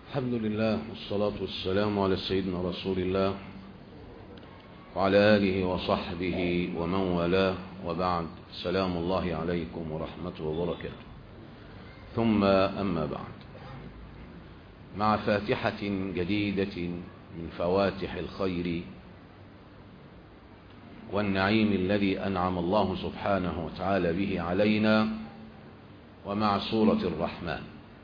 الحمد لله والصلاة والسلام على سيدنا رسول الله وعلى آله وصحبه ومن والاه وبعد سلام الله عليكم ورحمته وبركاته ثم أما بعد مع فاتحة جديدة من فواتح الخير والنعيم الذي أنعم الله سبحانه وتعالى به علينا ومع سورة الرحمن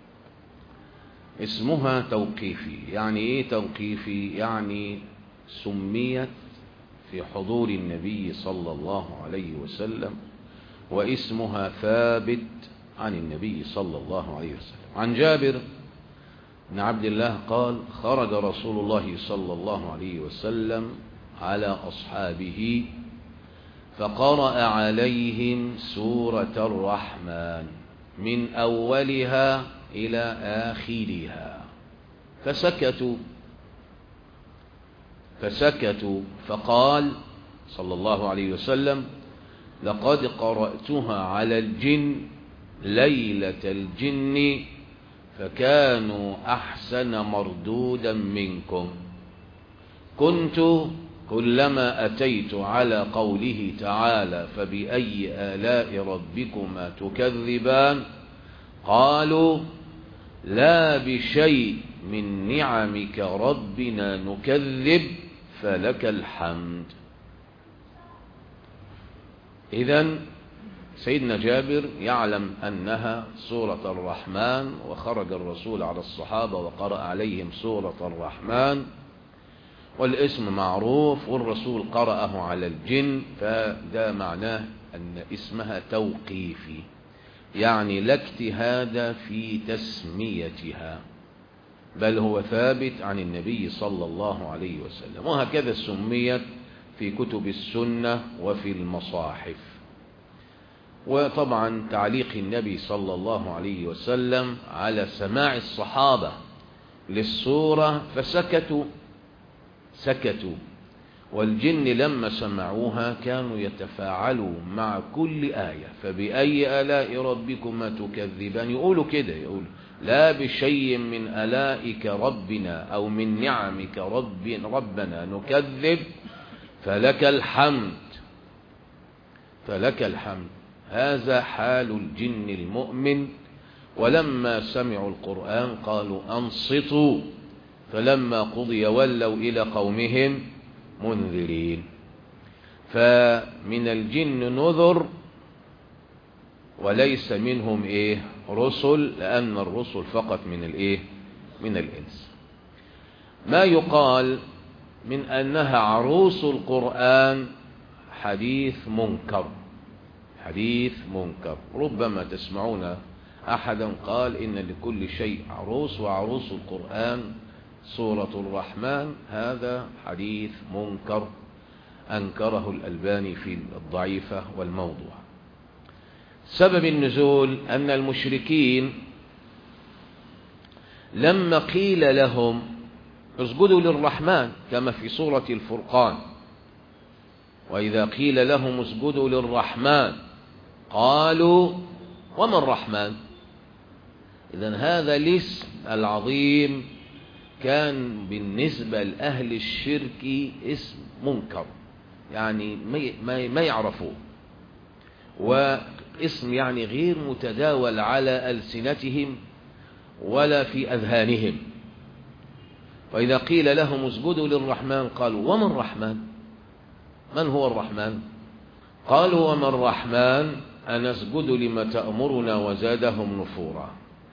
اسمها توقيفي يعني ايه توقيفي يعني سميت في حضور النبي صلى الله عليه وسلم واسمها ثابت عن النبي صلى الله عليه وسلم عن جابر بن عبد الله قال خرج رسول الله صلى الله عليه وسلم على أصحابه فقرأ عليهم سورة الرحمن من أولها إلى آخرها فسكتوا فسكتوا فقال صلى الله عليه وسلم لقد قرأتها على الجن ليلة الجن فكانوا أحسن مردودا منكم كنت كلما أتيت على قوله تعالى فبأي آلاء ربكما تكذبان قالوا لا بشيء من نعمك ربنا نكذب فلك الحمد إذا سيدنا جابر يعلم أنها سورة الرحمن وخرج الرسول على الصحابة وقرأ عليهم سورة الرحمن والاسم معروف والرسول قرأه على الجن فده معناه أن اسمها توقيفي يعني لا اجتهاد في تسميتها بل هو ثابت عن النبي صلى الله عليه وسلم وهكذا سميت في كتب السنة وفي المصاحف وطبعا تعليق النبي صلى الله عليه وسلم على سماع الصحابة للسورة فسكتوا سكتوا والجن لما سمعوها كانوا يتفاعلوا مع كل آية فبأي آلاء ربكما تكذبان يقولوا كده يقولوا لا بشيء من آلائك ربنا أو من نعمك رب ربنا نكذب فلك الحمد فلك الحمد هذا حال الجن المؤمن ولما سمعوا القرآن قالوا أنصتوا فلما قضي ولوا إلى قومهم منذرين فمن الجن نذر وليس منهم ايه رسل لأن الرسل فقط من الايه من الإنس ما يقال من أنها عروس القرآن حديث منكر حديث منكر ربما تسمعون أحدا قال إن لكل شيء عروس وعروس القرآن سورة الرحمن هذا حديث منكر أنكره الألباني في الضعيفة والموضوع سبب النزول أن المشركين لما قيل لهم اسجدوا للرحمن كما في سورة الفرقان وإذا قيل لهم اسجدوا للرحمن قالوا وما الرحمن إذا هذا الاسم العظيم كان بالنسبة لأهل الشرك اسم منكر يعني ما يعرفوه واسم يعني غير متداول على ألسنتهم ولا في أذهانهم وإذا قيل لهم اسجدوا للرحمن قالوا وما الرحمن من هو الرحمن قالوا وما الرحمن أن اسجد لما تأمرنا وزادهم نفورا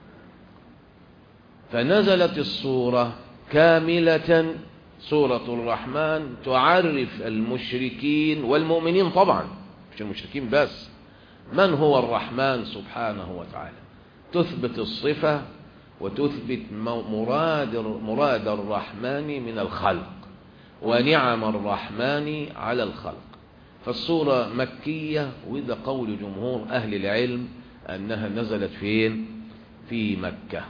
فنزلت الصورة كاملة سورة الرحمن تعرف المشركين والمؤمنين طبعا مش المشركين بس من هو الرحمن سبحانه وتعالى تثبت الصفة وتثبت مراد, مراد الرحمن من الخلق ونعم الرحمن على الخلق فالصورة مكية وإذا قول جمهور أهل العلم أنها نزلت فين في مكة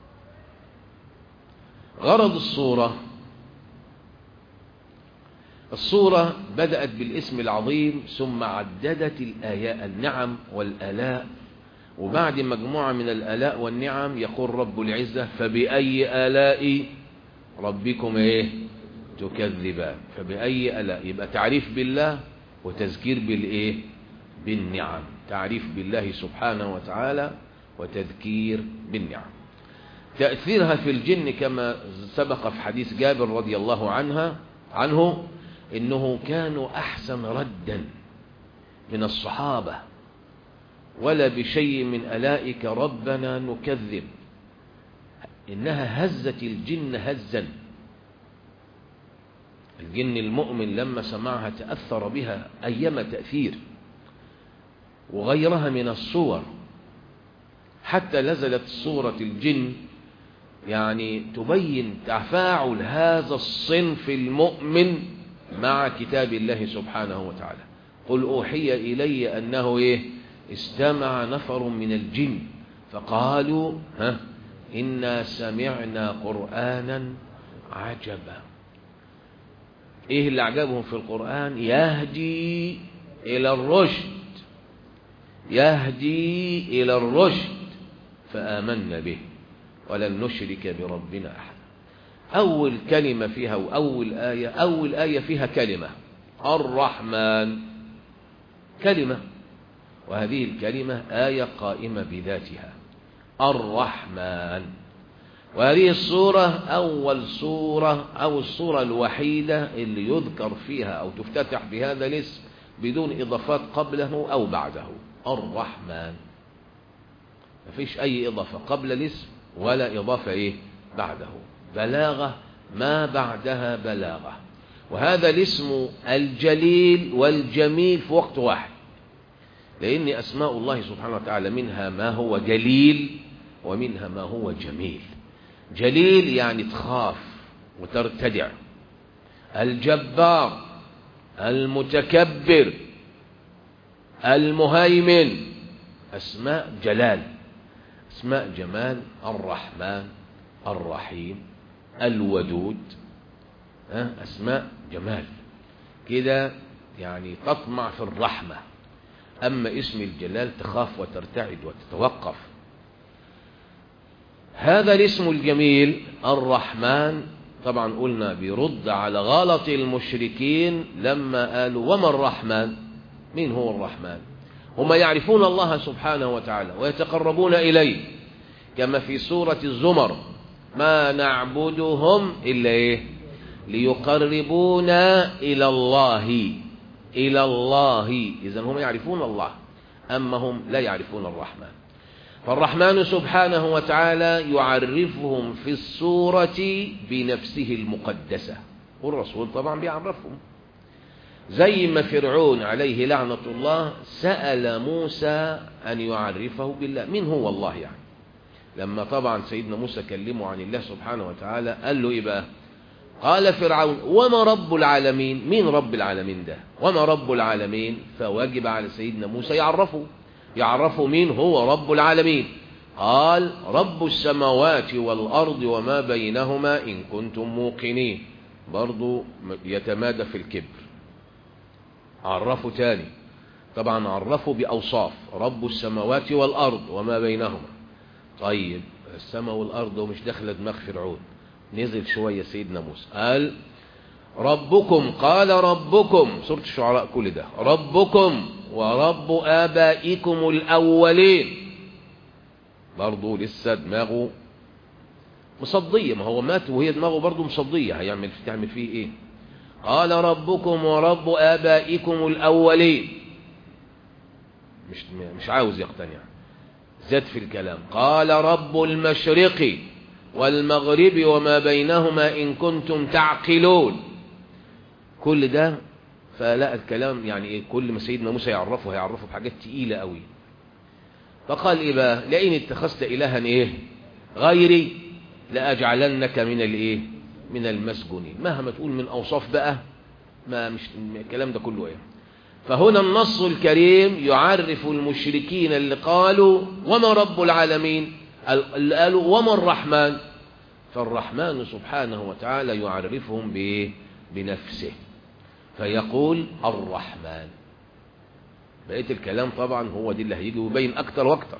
غرض الصورة الصورة بدأت بالاسم العظيم ثم عددت الآياء النعم والآلاء وبعد مجموعة من الآلاء والنعم يقول رب العزة فبأي آلاء ربكم ايه تكذبان فبأي آلاء يبقى تعريف بالله وتذكير بالايه بالنعم تعريف بالله سبحانه وتعالى وتذكير بالنعم تأثيرها في الجن كما سبق في حديث جابر رضي الله عنها عنه إنه كانوا أحسن ردا من الصحابة ولا بشيء من ألائك ربنا نكذب إنها هزت الجن هزا الجن المؤمن لما سمعها تأثر بها أيما تأثير وغيرها من الصور حتى نزلت صورة الجن يعني تبين تفاعل هذا الصنف المؤمن مع كتاب الله سبحانه وتعالى قل أوحي إلي أنه إيه استمع نفر من الجن فقالوا ها إنا سمعنا قرآنا عجبا إيه اللي عجبهم في القرآن يهدي إلى الرشد يهدي إلى الرشد فآمنا به ولن نشرك بربنا أحد أول كلمة فيها وأول آية أول آية فيها كلمة الرحمن كلمة وهذه الكلمة آية قائمة بذاتها الرحمن وهذه الصورة أول صورة أو الصورة الوحيدة اللي يذكر فيها أو تفتتح بهذا الاسم بدون إضافات قبله أو بعده الرحمن ما فيش أي إضافة قبل الاسم ولا إضافة إيه بعده بلاغة ما بعدها بلاغة وهذا الاسم الجليل والجميل في وقت واحد لأن أسماء الله سبحانه وتعالى منها ما هو جليل ومنها ما هو جميل جليل يعني تخاف وترتدع الجبار المتكبر المهيمن أسماء جلال أسماء جمال الرحمن الرحيم الودود أسماء جمال كده يعني تطمع في الرحمة أما اسم الجلال تخاف وترتعد وتتوقف هذا الاسم الجميل الرحمن طبعا قلنا بيرد على غلط المشركين لما قالوا وما الرحمن مين هو الرحمن هم يعرفون الله سبحانه وتعالى ويتقربون إليه كما في سورة الزمر ما نعبدهم إلا إيه ليقربونا إلى الله إلى الله إذا هم يعرفون الله أما هم لا يعرفون الرحمن فالرحمن سبحانه وتعالى يعرفهم في الصورة بنفسه المقدسة والرسول طبعا بيعرفهم زي ما فرعون عليه لعنة الله سأل موسى أن يعرفه بالله من هو الله يعني لما طبعا سيدنا موسى كلمه عن الله سبحانه وتعالى قال له إيه بقى قال فرعون وما رب العالمين مين رب العالمين ده وما رب العالمين فواجب على سيدنا موسى يعرفه يعرفه مين هو رب العالمين قال رب السماوات والأرض وما بينهما إن كنتم موقنين برضو يتمادى في الكبر عرفه تاني طبعا عرفه بأوصاف رب السماوات والأرض وما بينهما طيب السماء والأرض ومش داخله دماغ فرعون نزل شوية سيدنا موسى قال ربكم قال ربكم سورة الشعراء كل ده ربكم ورب آبائكم الأولين برضه لسه دماغه مصدية ما هو مات وهي دماغه برضه مصدية هيعمل تعمل فيه ايه قال ربكم ورب آبائكم الأولين مش مش عاوز يقتنع زاد في الكلام قال رب المشرق والمغرب وما بينهما إن كنتم تعقلون كل ده فلا الكلام يعني إيه كل ما سيدنا موسى يعرفه هيعرفه بحاجات تقيلة قوي فقال إيه بقى لئن اتخذت إلها إيه غيري لأجعلنك من الإيه من المسجونين مهما تقول من أوصاف بقى ما مش الكلام ده كله إيه فهنا النص الكريم يعرف المشركين اللي قالوا وما رب العالمين اللي قالوا وما الرحمن فالرحمن سبحانه وتعالى يعرفهم بإيه بنفسه فيقول الرحمن بقية الكلام طبعا هو دي اللي هيجي ويبين أكتر وأكتر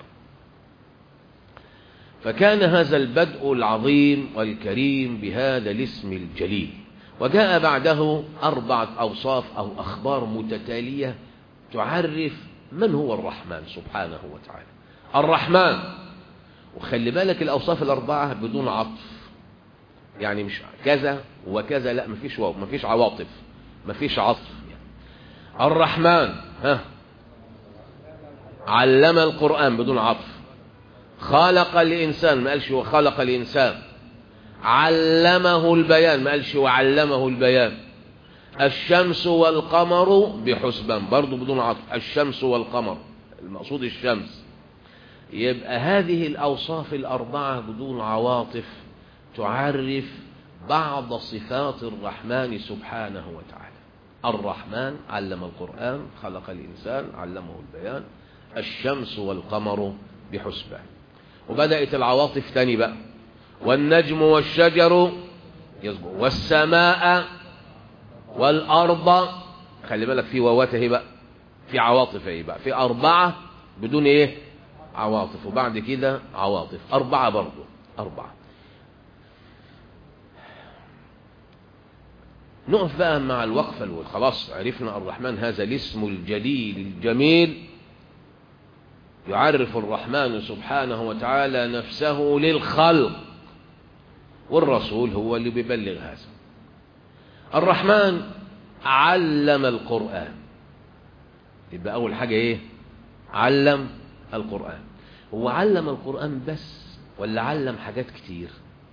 فكان هذا البدء العظيم والكريم بهذا الاسم الجليل وجاء بعده أربعة أوصاف أو أخبار متتالية تعرف من هو الرحمن سبحانه وتعالى الرحمن وخلي بالك الأوصاف الأربعة بدون عطف يعني مش كذا وكذا لا مفيش واو مفيش عواطف مفيش عطف يعني. الرحمن ها علم القرآن بدون عطف خلق الإنسان ما قالش وخلق الإنسان علمه البيان ما قالش وعلمه البيان الشمس والقمر بحسبان برضو بدون عطف الشمس والقمر المقصود الشمس يبقى هذه الأوصاف الأربعة بدون عواطف تعرف بعض صفات الرحمن سبحانه وتعالى الرحمن علم القرآن خلق الإنسان علمه البيان الشمس والقمر بحسبان وبدأت العواطف تاني بقى والنجم والشجر يصبر والسماء والأرض خلي بالك في واوات اهي بقى في عواطف اهي بقى في أربعة بدون ايه عواطف وبعد كده عواطف أربعة برضو أربعة نقف بقى مع الوقفة خلاص عرفنا الرحمن هذا الاسم الجليل الجميل يعرف الرحمن سبحانه وتعالى نفسه للخلق والرسول هو اللي بيبلغ هذا الرحمن علم القرآن يبقى أول حاجة إيه علم القرآن هو علم القرآن بس ولا علم حاجات كتير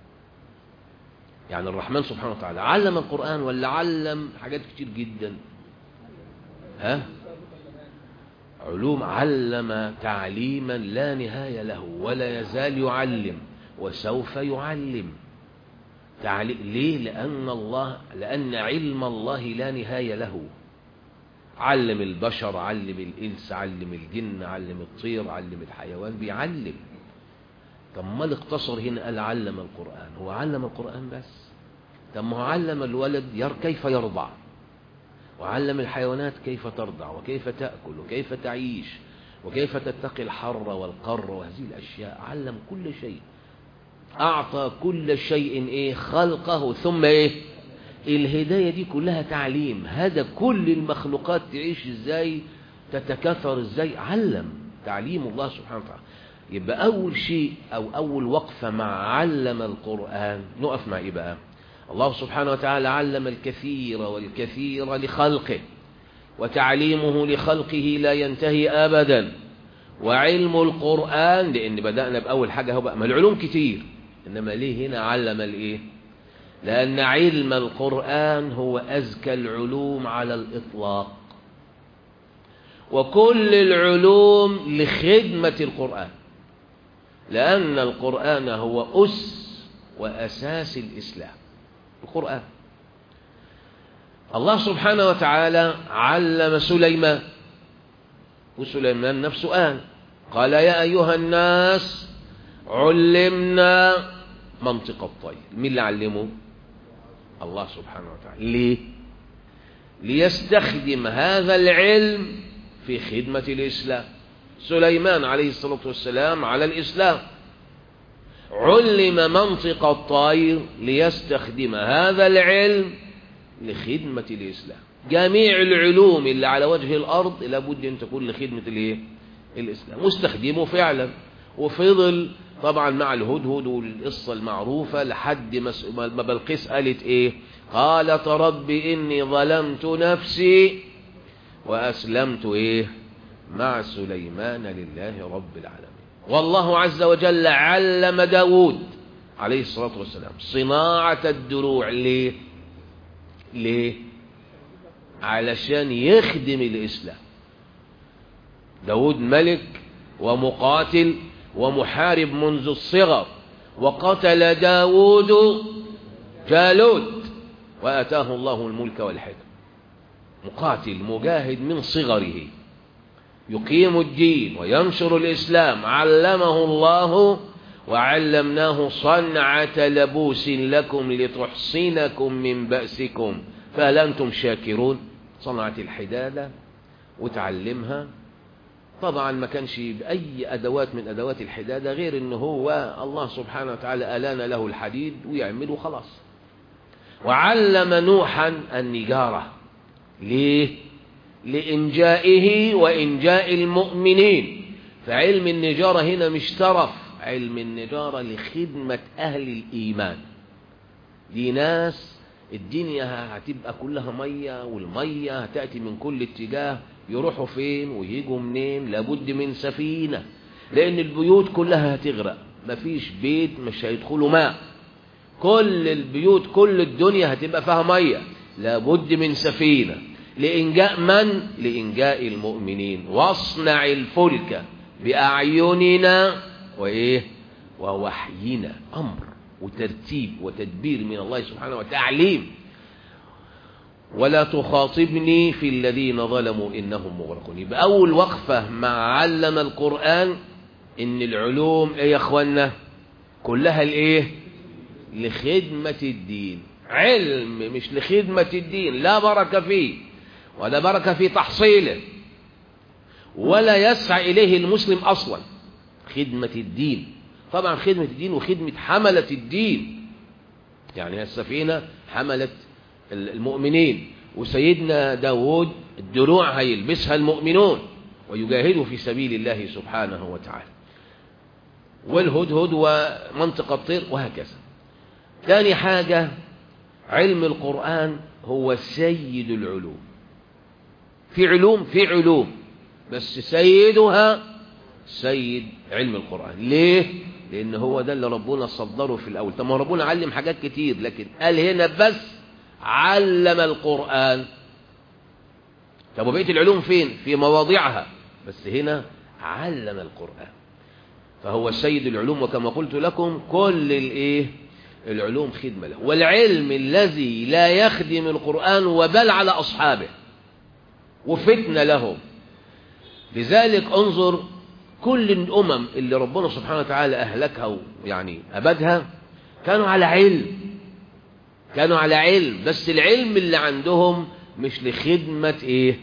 يعني الرحمن سبحانه وتعالى علم القرآن ولا علم حاجات كتير جدا ها علوم علم تعليما لا نهاية له ولا يزال يعلم وسوف يعلم تعليم ليه لأن الله لأن علم الله لا نهاية له علم البشر علم الإنس علم الجن علم الطير علم الحيوان بيعلم طب ما اقتصر هنا قال علم القرآن هو علم القرآن بس طب ما هو علم الولد ير كيف يرضع وعلم الحيوانات كيف ترضع وكيف تأكل وكيف تعيش وكيف تتقي الحر والقر وهذه الأشياء علم كل شيء أعطى كل شيء إيه خلقه ثم إيه الهداية دي كلها تعليم هذا كل المخلوقات تعيش إزاي تتكاثر إزاي علم تعليم الله سبحانه وتعالى يبقى أول شيء أو أول وقفة مع علم القرآن نقف مع إيه بقى الله سبحانه وتعالى علم الكثير والكثير لخلقه وتعليمه لخلقه لا ينتهي أبدا وعلم القرآن لأن بدأنا بأول حاجة هو بقى ما العلوم كتير إنما ليه هنا علم الإيه لأن علم القرآن هو أزكى العلوم على الإطلاق وكل العلوم لخدمة القرآن لأن القرآن هو أس وأساس الإسلام القرآن الله سبحانه وتعالى علم سليمان وسليمان نفسه قال قال يا أيها الناس علمنا منطق الطير مين اللي علمه الله سبحانه وتعالى ليه ليستخدم هذا العلم في خدمة الإسلام سليمان عليه الصلاة والسلام على الإسلام علم منطق الطير ليستخدم هذا العلم لخدمة الإسلام جميع العلوم اللي على وجه الأرض لابد أن تكون لخدمة الإيه؟ الإسلام واستخدمه فعلا وفضل طبعا مع الهدهد والقصة المعروفة لحد ما بلقيس قالت إيه قالت رب إني ظلمت نفسي وأسلمت إيه مع سليمان لله رب العالمين والله عز وجل علم داود عليه الصلاة والسلام صناعة الدروع ليه ليه علشان يخدم الإسلام داود ملك ومقاتل ومحارب منذ الصغر وقتل داود جالوت وآتاه الله الملك والحكم مقاتل مجاهد من صغره يقيم الدين وينشر الإسلام علمه الله وعلمناه صنعة لبوس لكم لتحصنكم من بأسكم فهل أنتم شاكرون صنعت الحدادة وتعلمها طبعا ما كانش بأي أدوات من أدوات الحدادة غير أنه هو الله سبحانه وتعالى ألان له الحديد ويعمله خلاص وعلم نوحا النجارة ليه لإنجائه وإنجاء المؤمنين فعلم النجارة هنا مش ترف علم النجارة لخدمة أهل الإيمان دي ناس الدنيا هتبقى كلها مية والمية هتأتي من كل اتجاه يروحوا فين ويجوا منين لابد من سفينة لأن البيوت كلها هتغرق مفيش بيت مش هيدخلوا ماء كل البيوت كل الدنيا هتبقى فيها مية لابد من سفينة لإنجاء من؟ لإنجاء المؤمنين واصنع الفلك بأعيننا وإيه؟ ووحينا أمر وترتيب وتدبير من الله سبحانه وتعليم ولا تخاطبني في الذين ظلموا إنهم مغرقون يبقى أول وقفة مع علم القرآن إن العلوم إيه يا أخوانا كلها الإيه لخدمة الدين علم مش لخدمة الدين لا بركة فيه ولا بركة في تحصيله ولا يسعى إليه المسلم أصلا خدمة الدين طبعا خدمة الدين وخدمة حملة الدين يعني السفينة حملت المؤمنين وسيدنا داود الدروع هيلبسها المؤمنون ويجاهدوا في سبيل الله سبحانه وتعالى والهدهد ومنطق الطير وهكذا ثاني حاجة علم القرآن هو سيد العلوم في علوم في علوم بس سيدها سيد علم القرآن ليه؟ لأن هو ده اللي ربنا صدره في الأول طب ما ربنا علم حاجات كتير لكن قال هنا بس علم القرآن طب وبقية العلوم فين؟ في مواضعها بس هنا علم القرآن فهو سيد العلوم وكما قلت لكم كل الايه العلوم خدمة له والعلم الذي لا يخدم القرآن وبل على أصحابه وفتنة لهم لذلك انظر كل الأمم اللي ربنا سبحانه وتعالى أهلكها يعني أبدها كانوا على علم كانوا على علم بس العلم اللي عندهم مش لخدمة إيه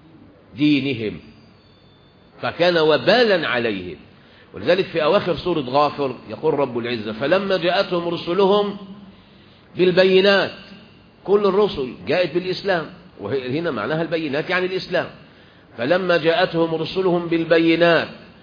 دينهم فكان وبالا عليهم ولذلك في أواخر سورة غافر يقول رب العزة فلما جاءتهم رسلهم بالبينات كل الرسل جاءت بالإسلام وهنا معناها البينات يعني الإسلام فلما جاءتهم رسلهم بالبينات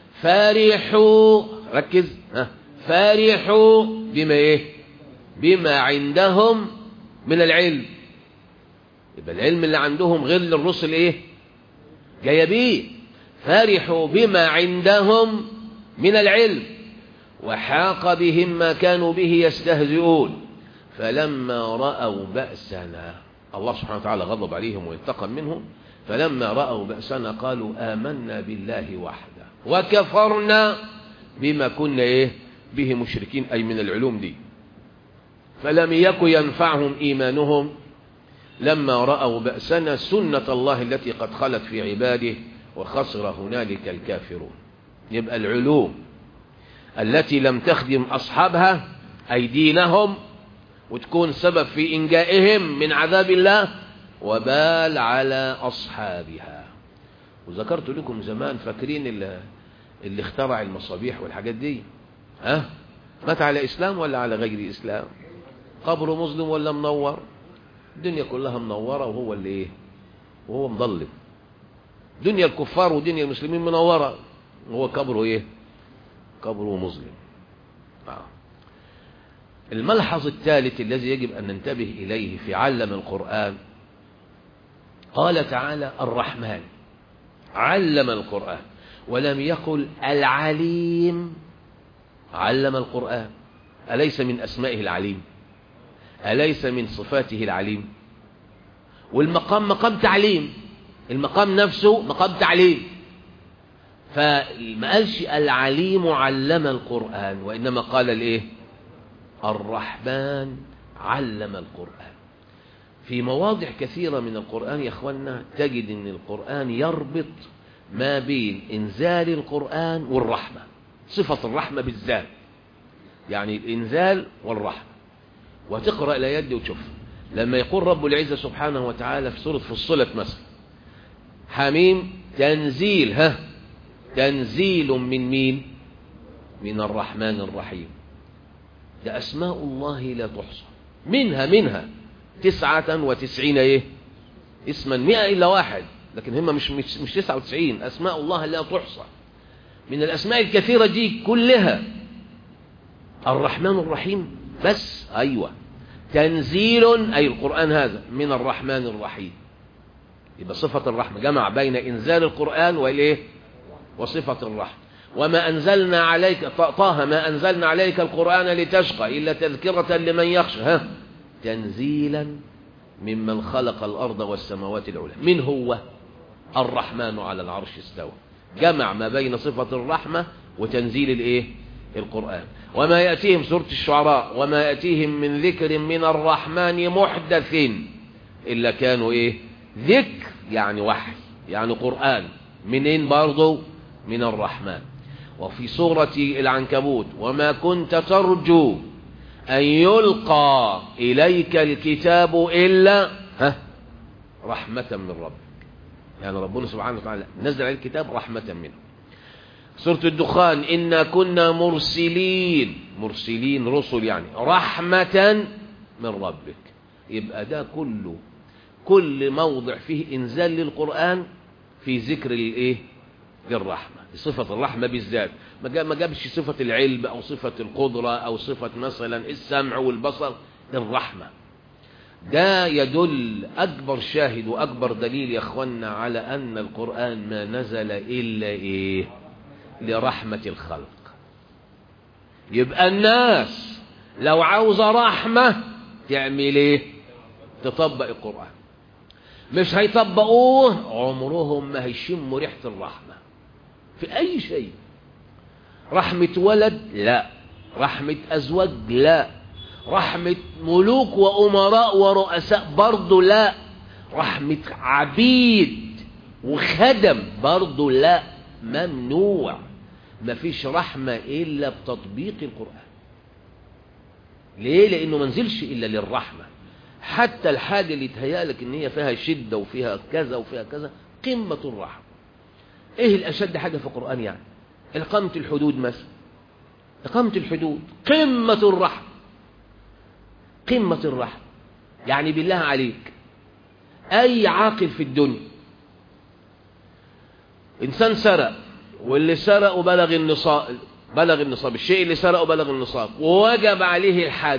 فارحوا ركز ها فارحوا بما ايه بما عندهم من العلم يبقى العلم اللي عندهم غير للرسل ايه جايه بيه فرحوا بما عندهم من العلم وحاق بهم ما كانوا به يستهزئون فلما رأوا بأسنا الله سبحانه وتعالى غضب عليهم وانتقم منهم فلما رأوا بأسنا قالوا آمنا بالله وحده وكفرنا بما كنا إيه به مشركين أي من العلوم دي فلم يكن ينفعهم إيمانهم لما رأوا بأسنا سنة الله التي قد خلت في عباده وخسر هنالك الكافرون يبقى العلوم التي لم تخدم أصحابها أي دينهم وتكون سبب في إنجائهم من عذاب الله وبال على أصحابها وذكرت لكم زمان فاكرين اللي, اللي اخترع المصابيح والحاجات دي ها مات على إسلام ولا على غير إسلام قبره مظلم ولا منور الدنيا كلها منورة وهو اللي ايه وهو مظلم دنيا الكفار ودنيا المسلمين منورة وهو قبره ايه قبره مظلم آه. الملحظ الثالث الذي يجب أن ننتبه إليه في علم القرآن قال تعالى الرحمن علم القرآن ولم يقل العليم علم القرآن أليس من أسمائه العليم أليس من صفاته العليم والمقام مقام تعليم المقام نفسه مقام تعليم فما قالش العليم علم القرآن وإنما قال الإيه الرحمن علم القرآن في مواضع كثيرة من القرآن يا أخوانا تجد أن القرآن يربط ما بين إنزال القرآن والرحمة صفة الرحمة بالذات يعني الإنزال والرحمة وتقرأ الآيات دي وتشوف لما يقول رب العزة سبحانه وتعالى في سورة فصلت مثلا حميم تنزيل ها تنزيل من مين من الرحمن الرحيم ده أسماء الله لا تحصى منها منها تسعة وتسعين ايه اسما مئة إلا واحد لكن هم مش, مش, مش تسعة وتسعين أسماء الله لا تحصى من الأسماء الكثيرة دي كلها الرحمن الرحيم بس أيوة تنزيل أي القرآن هذا من الرحمن الرحيم يبقى صفة الرحمة جمع بين إنزال القرآن والإيه وصفة الرحمة وما أنزلنا عليك طه ما أنزلنا عليك القرآن لتشقى إلا تذكرة لمن يخشى ها تنزيلا ممن خلق الأرض والسماوات العلى من هو الرحمن على العرش استوى جمع ما بين صفة الرحمة وتنزيل الإيه القرآن وما يأتيهم سورة الشعراء وما يأتيهم من ذكر من الرحمن محدث إلا كانوا إيه ذكر يعني وحي يعني قرآن منين برضو من الرحمن وفي سورة العنكبوت وما كنت ترجو أن يلقى إليك الكتاب إلا ها رحمة من ربك يعني ربنا سبحانه وتعالى نزل عليه الكتاب رحمة منه سورة الدخان إنا كنا مرسلين مرسلين رسل يعني رحمة من ربك يبقى ده كله كل موضع فيه إنزال للقرآن في ذكر الإيه للرحمة صفة الرحمة بالذات ما جابش صفة العلم أو صفة القدرة أو صفة مثلا السمع والبصر للرحمة ده يدل أكبر شاهد وأكبر دليل يا أخوانا على أن القرآن ما نزل إلا إيه لرحمة الخلق يبقى الناس لو عاوزة رحمة تعمل ايه تطبق القرآن مش هيطبقوه عمرهم ما هيشموا ريحة الرحمة في أي شيء رحمة ولد لا رحمة أزواج لا رحمة ملوك وأمراء ورؤساء برضو لا رحمة عبيد وخدم برضو لا ممنوع مفيش رحمة إلا بتطبيق القرآن ليه لأنه منزلش إلا للرحمة حتى الحاجة اللي تهيألك إن هي فيها شدة وفيها كذا وفيها كذا قمة الرحمة إيه الأشد حاجة في القرآن يعني إقامة الحدود مثلا إقامة الحدود قمة الرحمة قمة الرحمة يعني بالله عليك أي عاقل في الدنيا إنسان سرق واللي سرقه بلغ النصاب بلغ النصاب الشيء اللي سرقه بلغ النصاب ووجب عليه الحد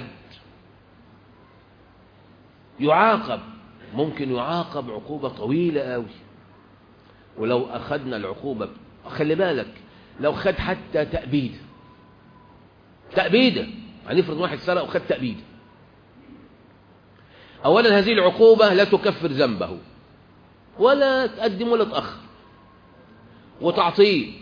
يعاقب ممكن يعاقب عقوبة طويلة قوي ولو أخذنا العقوبة خلي بالك لو خد حتى تأبيد تأبيده هنفرض واحد سرق وخد تأبيد أولا هذه العقوبة لا تكفر ذنبه ولا تقدم ولا تأخر وتعطيه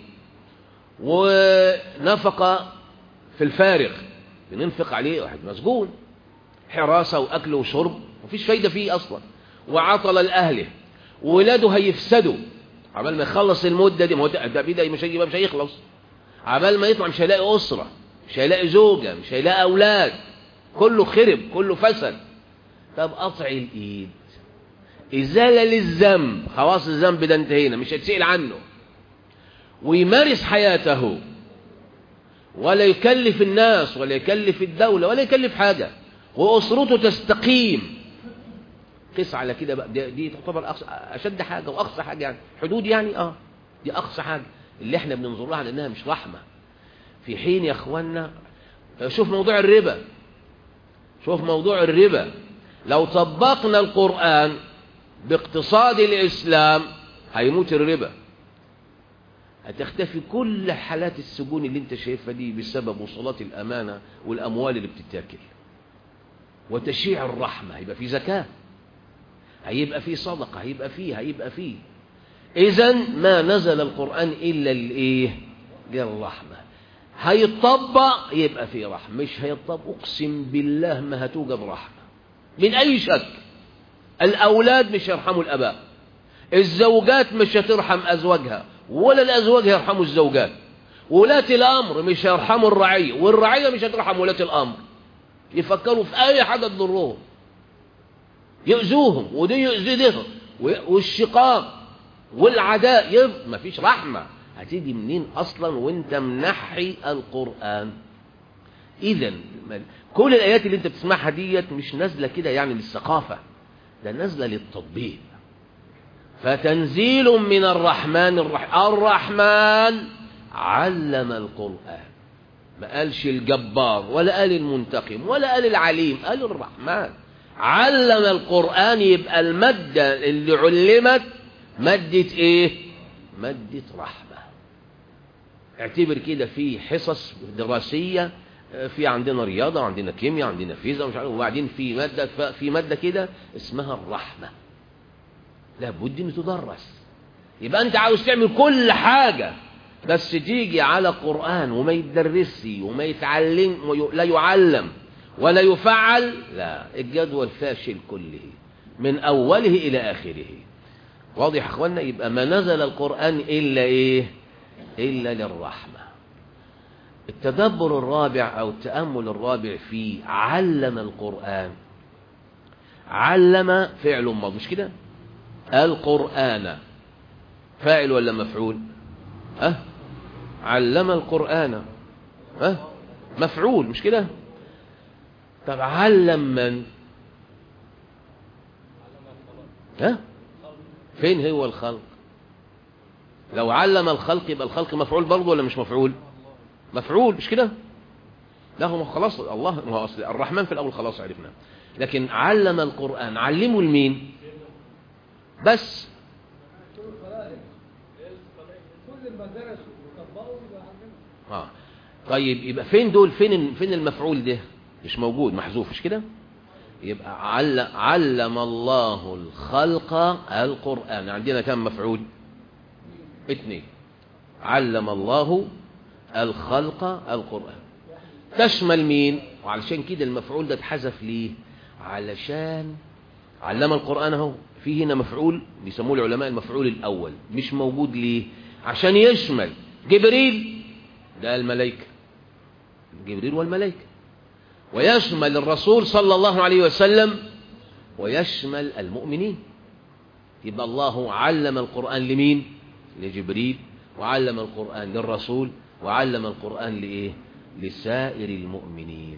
ونفقة في الفارغ بننفق عليه واحد مسجون حراسة وأكل وشرب مفيش فايدة فيه أصلا وعطل لأهله ولاده هيفسدوا عبال ما يخلص المدة دي ما هو التأبيد مش هيجي مش هيخلص عبال ما يطلع مش هيلاقي أسرة مش هيلاقي زوجة مش هيلاقي أولاد كله خرب كله فسد طب قطع الإيد إزالة للذنب خلاص الذنب ده انتهينا مش هتسئل عنه ويمارس حياته ولا يكلف الناس ولا يكلف الدولة ولا يكلف حاجة وأسرته تستقيم قس على كده بقى دي, دي تعتبر أقصى أشد حاجة وأقصى حاجة يعني حدود يعني آه دي أقصى حاجة اللي احنا بننظر لها لأنها مش رحمة في حين يا أخوانا شوف موضوع الربا شوف موضوع الربا لو طبقنا القرآن باقتصاد الإسلام هيموت الربا هتختفي كل حالات السجون اللي انت شايفها دي بسبب وصلات الأمانة والأموال اللي بتتاكل وتشيع الرحمة هيبقى في زكاة هيبقى في صدقة هيبقى فيه هيبقى فيه إذا ما نزل القرآن إلا لإيه للرحمة هيطبق يبقى في رحمة مش هيطبق أقسم بالله ما هتوجد رحمة من أي شك الأولاد مش يرحموا الأباء الزوجات مش هترحم أزواجها ولا الأزواج هيرحموا الزوجات ولاة الأمر مش هيرحموا الرعية والرعية مش هترحم ولاة الأمر يفكروا في أي حاجة تضرهم يؤذوهم ودي يؤذي ده والشقاق والعداء يب مفيش رحمة هتيجي منين أصلا وانت منحي القرآن إذا كل الآيات اللي انت بتسمعها ديت مش نازلة كده يعني للثقافة ده نازلة للتطبيق فتنزيل من الرحمن الرحيم الرحمن علم القرآن ما قالش الجبار ولا قال المنتقم ولا قال العليم قال الرحمن علم القرآن يبقى المادة اللي علمت مادة ايه مادة رحمة اعتبر كده في حصص دراسية في عندنا رياضة عندنا كيمياء عندنا فيزياء مش عارف وبعدين في مادة في مادة كده اسمها الرحمة لابد ان تدرس يبقى انت عاوز تعمل كل حاجة بس تيجي على قرآن وما يتدرسش وما يتعلم لا يعلم ولا يفعل لا الجدول فاشل كله من أوله إلى آخره واضح يا اخوانا يبقى ما نزل القرآن إلا إيه إلا للرحمة التدبر الرابع أو التأمل الرابع في علم القرآن علم فعل ماضي مش كده القرآن فاعل ولا مفعول أه علم القرآن أه مفعول مش كده طب علم من ها فين هو الخلق لو علم الخلق يبقى الخلق مفعول برضه ولا مش مفعول مفعول مش كده لا هو خلاص الله هو اصل الرحمن في الاول خلاص عرفنا لكن علم القرآن علمه لمين بس اه طيب يبقى فين دول فين فين المفعول ده مش موجود محذوف مش كده يبقى علم, علم الله الخلق القرآن عندنا كم مفعول اثنين علم الله الخلق القرآن تشمل مين وعلشان كده المفعول ده اتحذف ليه علشان علم القرآن اهو في هنا مفعول بيسموه العلماء المفعول الأول مش موجود ليه عشان يشمل جبريل ده الملائكة جبريل والملائكة ويشمل الرسول صلى الله عليه وسلم ويشمل المؤمنين يبقى الله علم القرآن لمين لجبريل وعلم القرآن للرسول وعلم القرآن لإيه لسائر المؤمنين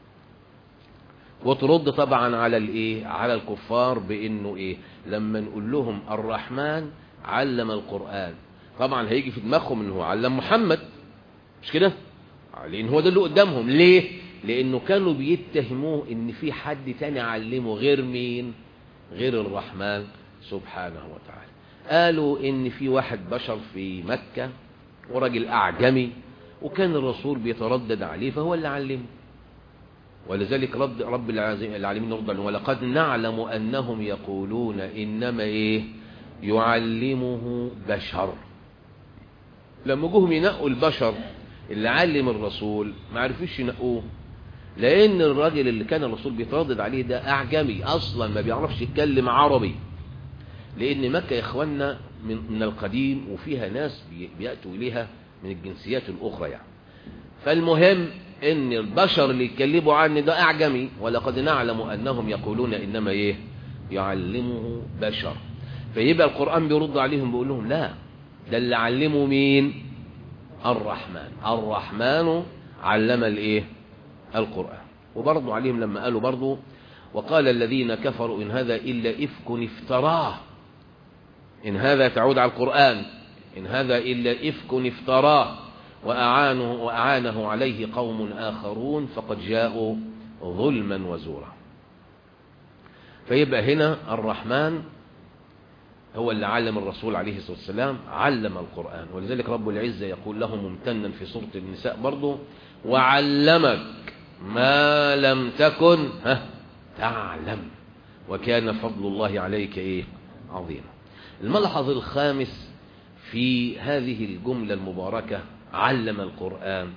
وترد طبعا على الايه على الكفار بانه ايه لما نقول لهم الرحمن علم القرآن طبعا هيجي في دماغهم انه علم محمد مش كده لان هو ده اللي قدامهم ليه لانه كانوا بيتهموه ان في حد تاني علمه غير مين غير الرحمن سبحانه وتعالى قالوا ان في واحد بشر في مكة وراجل اعجمي وكان الرسول بيتردد عليه فهو اللي علمه ولذلك رب, رب العالمين رضا ولقد نعلم أنهم يقولون إنما إيه يعلمه بشر لما جوهم ينقوا البشر اللي علم الرسول ما عرفوش ينقوه لأن الراجل اللي كان الرسول بيتردد عليه ده أعجمي أصلا ما بيعرفش يتكلم عربي لأن مكة يا إخوانا من, من القديم وفيها ناس بيأتوا إليها من الجنسيات الأخرى يعني فالمهم ان البشر اللي يتكلموا عني ده اعجمي ولقد نعلم انهم يقولون انما ايه يعلمه بشر فيبقى القرآن بيرد عليهم بيقول لهم لا ده اللي علمه مين الرحمن الرحمن علم الايه القرآن وبرضه عليهم لما قالوا برضه وقال الذين كفروا إن هذا إلا إفك افتراه إن هذا تعود على القرآن إن هذا إلا إفك افتراه وأعانه, وأعانه عليه قوم آخرون فقد جاءوا ظلما وزورا فيبقى هنا الرحمن هو اللي علم الرسول عليه الصلاة والسلام علم القرآن ولذلك رب العزة يقول له ممتنا في سورة النساء برضه وعلمك ما لم تكن ها تعلم وكان فضل الله عليك ايه عظيما الملحظ الخامس في هذه الجملة المباركة علم القرآن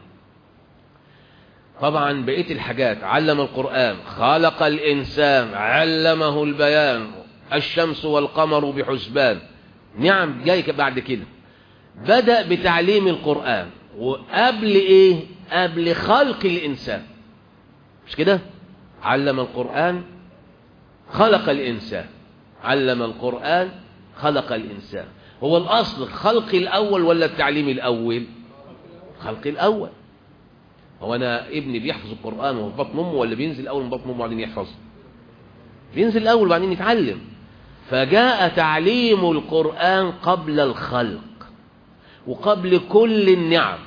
طبعا بقية الحاجات علم القرآن خلق الإنسان علمه البيان الشمس والقمر بحسبان نعم جاي بعد كده بدأ بتعليم القرآن وقبل ايه قبل خلق الإنسان مش كده علم القرآن خلق الإنسان علم القرآن خلق الإنسان هو الأصل الخلق الأول ولا التعليم الأول الخلق الأول هو أنا ابني بيحفظ القرآن وهو في بطن أمه ولا بينزل أول من بطن أمه وبعدين يحفظ بينزل الأول وبعدين يتعلم فجاء تعليم القرآن قبل الخلق وقبل كل النعم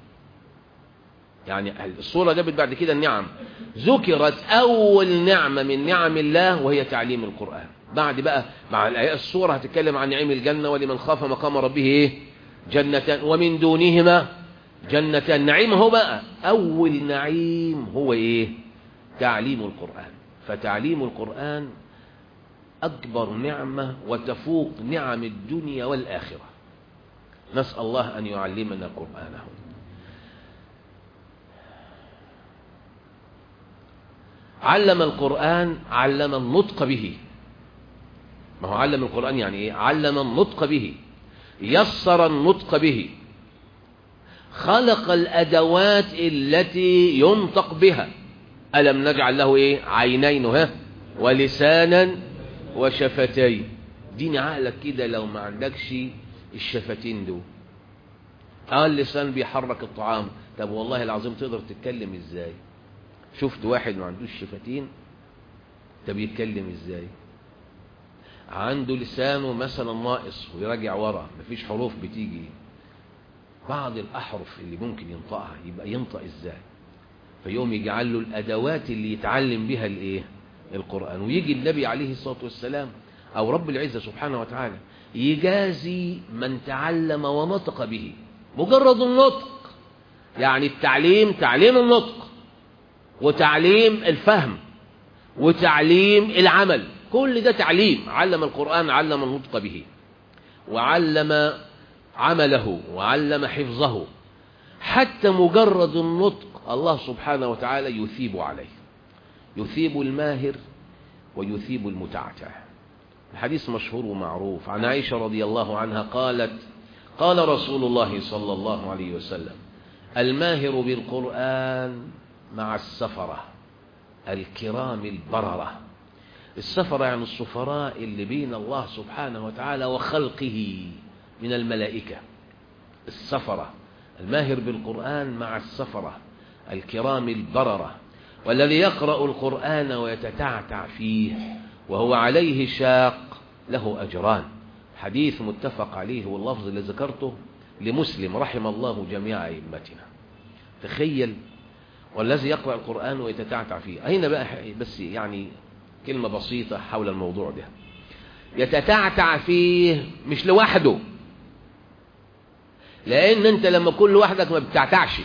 يعني الصورة جابت بعد كده النعم ذكرت أول نعمة من نعم الله وهي تعليم القرآن بعد بقى مع الآيات الصورة هتتكلم عن نعيم الجنة ولمن خاف مقام ربه إيه جنة ومن دونهما جنة نعيم هو بقى أول نعيم هو إيه تعليم القرآن فتعليم القرآن أكبر نعمة وتفوق نعم الدنيا والآخرة نسأل الله أن يعلمنا قرآنه علم القرآن علم النطق به ما هو علم القرآن يعني إيه علم النطق به يسر النطق به خلق الأدوات التي ينطق بها ألم نجعل له إيه عينين ها ولسانا وشفتين دين عقلك كده لو ما عندكش الشفتين دول اه اللسان بيحرك الطعام طب والله العظيم تقدر تتكلم ازاي شفت واحد ما عندوش شفتين طب يتكلم ازاي عنده لسانه مثلا ناقص ويراجع ورا مفيش حروف بتيجي بعض الأحرف اللي ممكن ينطقها يبقى ينطق ازاي فيقوم يجعل له الأدوات اللي يتعلم بها الايه القرآن ويجي النبي عليه الصلاة والسلام أو رب العزة سبحانه وتعالى يجازي من تعلم ونطق به مجرد النطق يعني التعليم تعليم النطق وتعليم الفهم وتعليم العمل كل ده تعليم علم القرآن علم النطق به وعلم عمله وعلم حفظه حتى مجرد النطق الله سبحانه وتعالى يثيب عليه يثيب الماهر ويثيب المتعتع الحديث مشهور ومعروف عن عائشة رضي الله عنها قالت قال رسول الله صلى الله عليه وسلم الماهر بالقرآن مع السفرة الكرام البررة السفرة يعني السفراء اللي بين الله سبحانه وتعالى وخلقه من الملائكة السفرة الماهر بالقرآن مع السفرة الكرام البررة والذي يقرأ القرآن ويتتعتع فيه وهو عليه شاق له أجران حديث متفق عليه واللفظ اللي ذكرته لمسلم رحم الله جميع أئمتنا تخيل والذي يقرأ القرآن ويتتعتع فيه أين بقى بس يعني كلمة بسيطة حول الموضوع ده يتتعتع فيه مش لوحده لأن أنت لما تكون لوحدك ما بتعتعش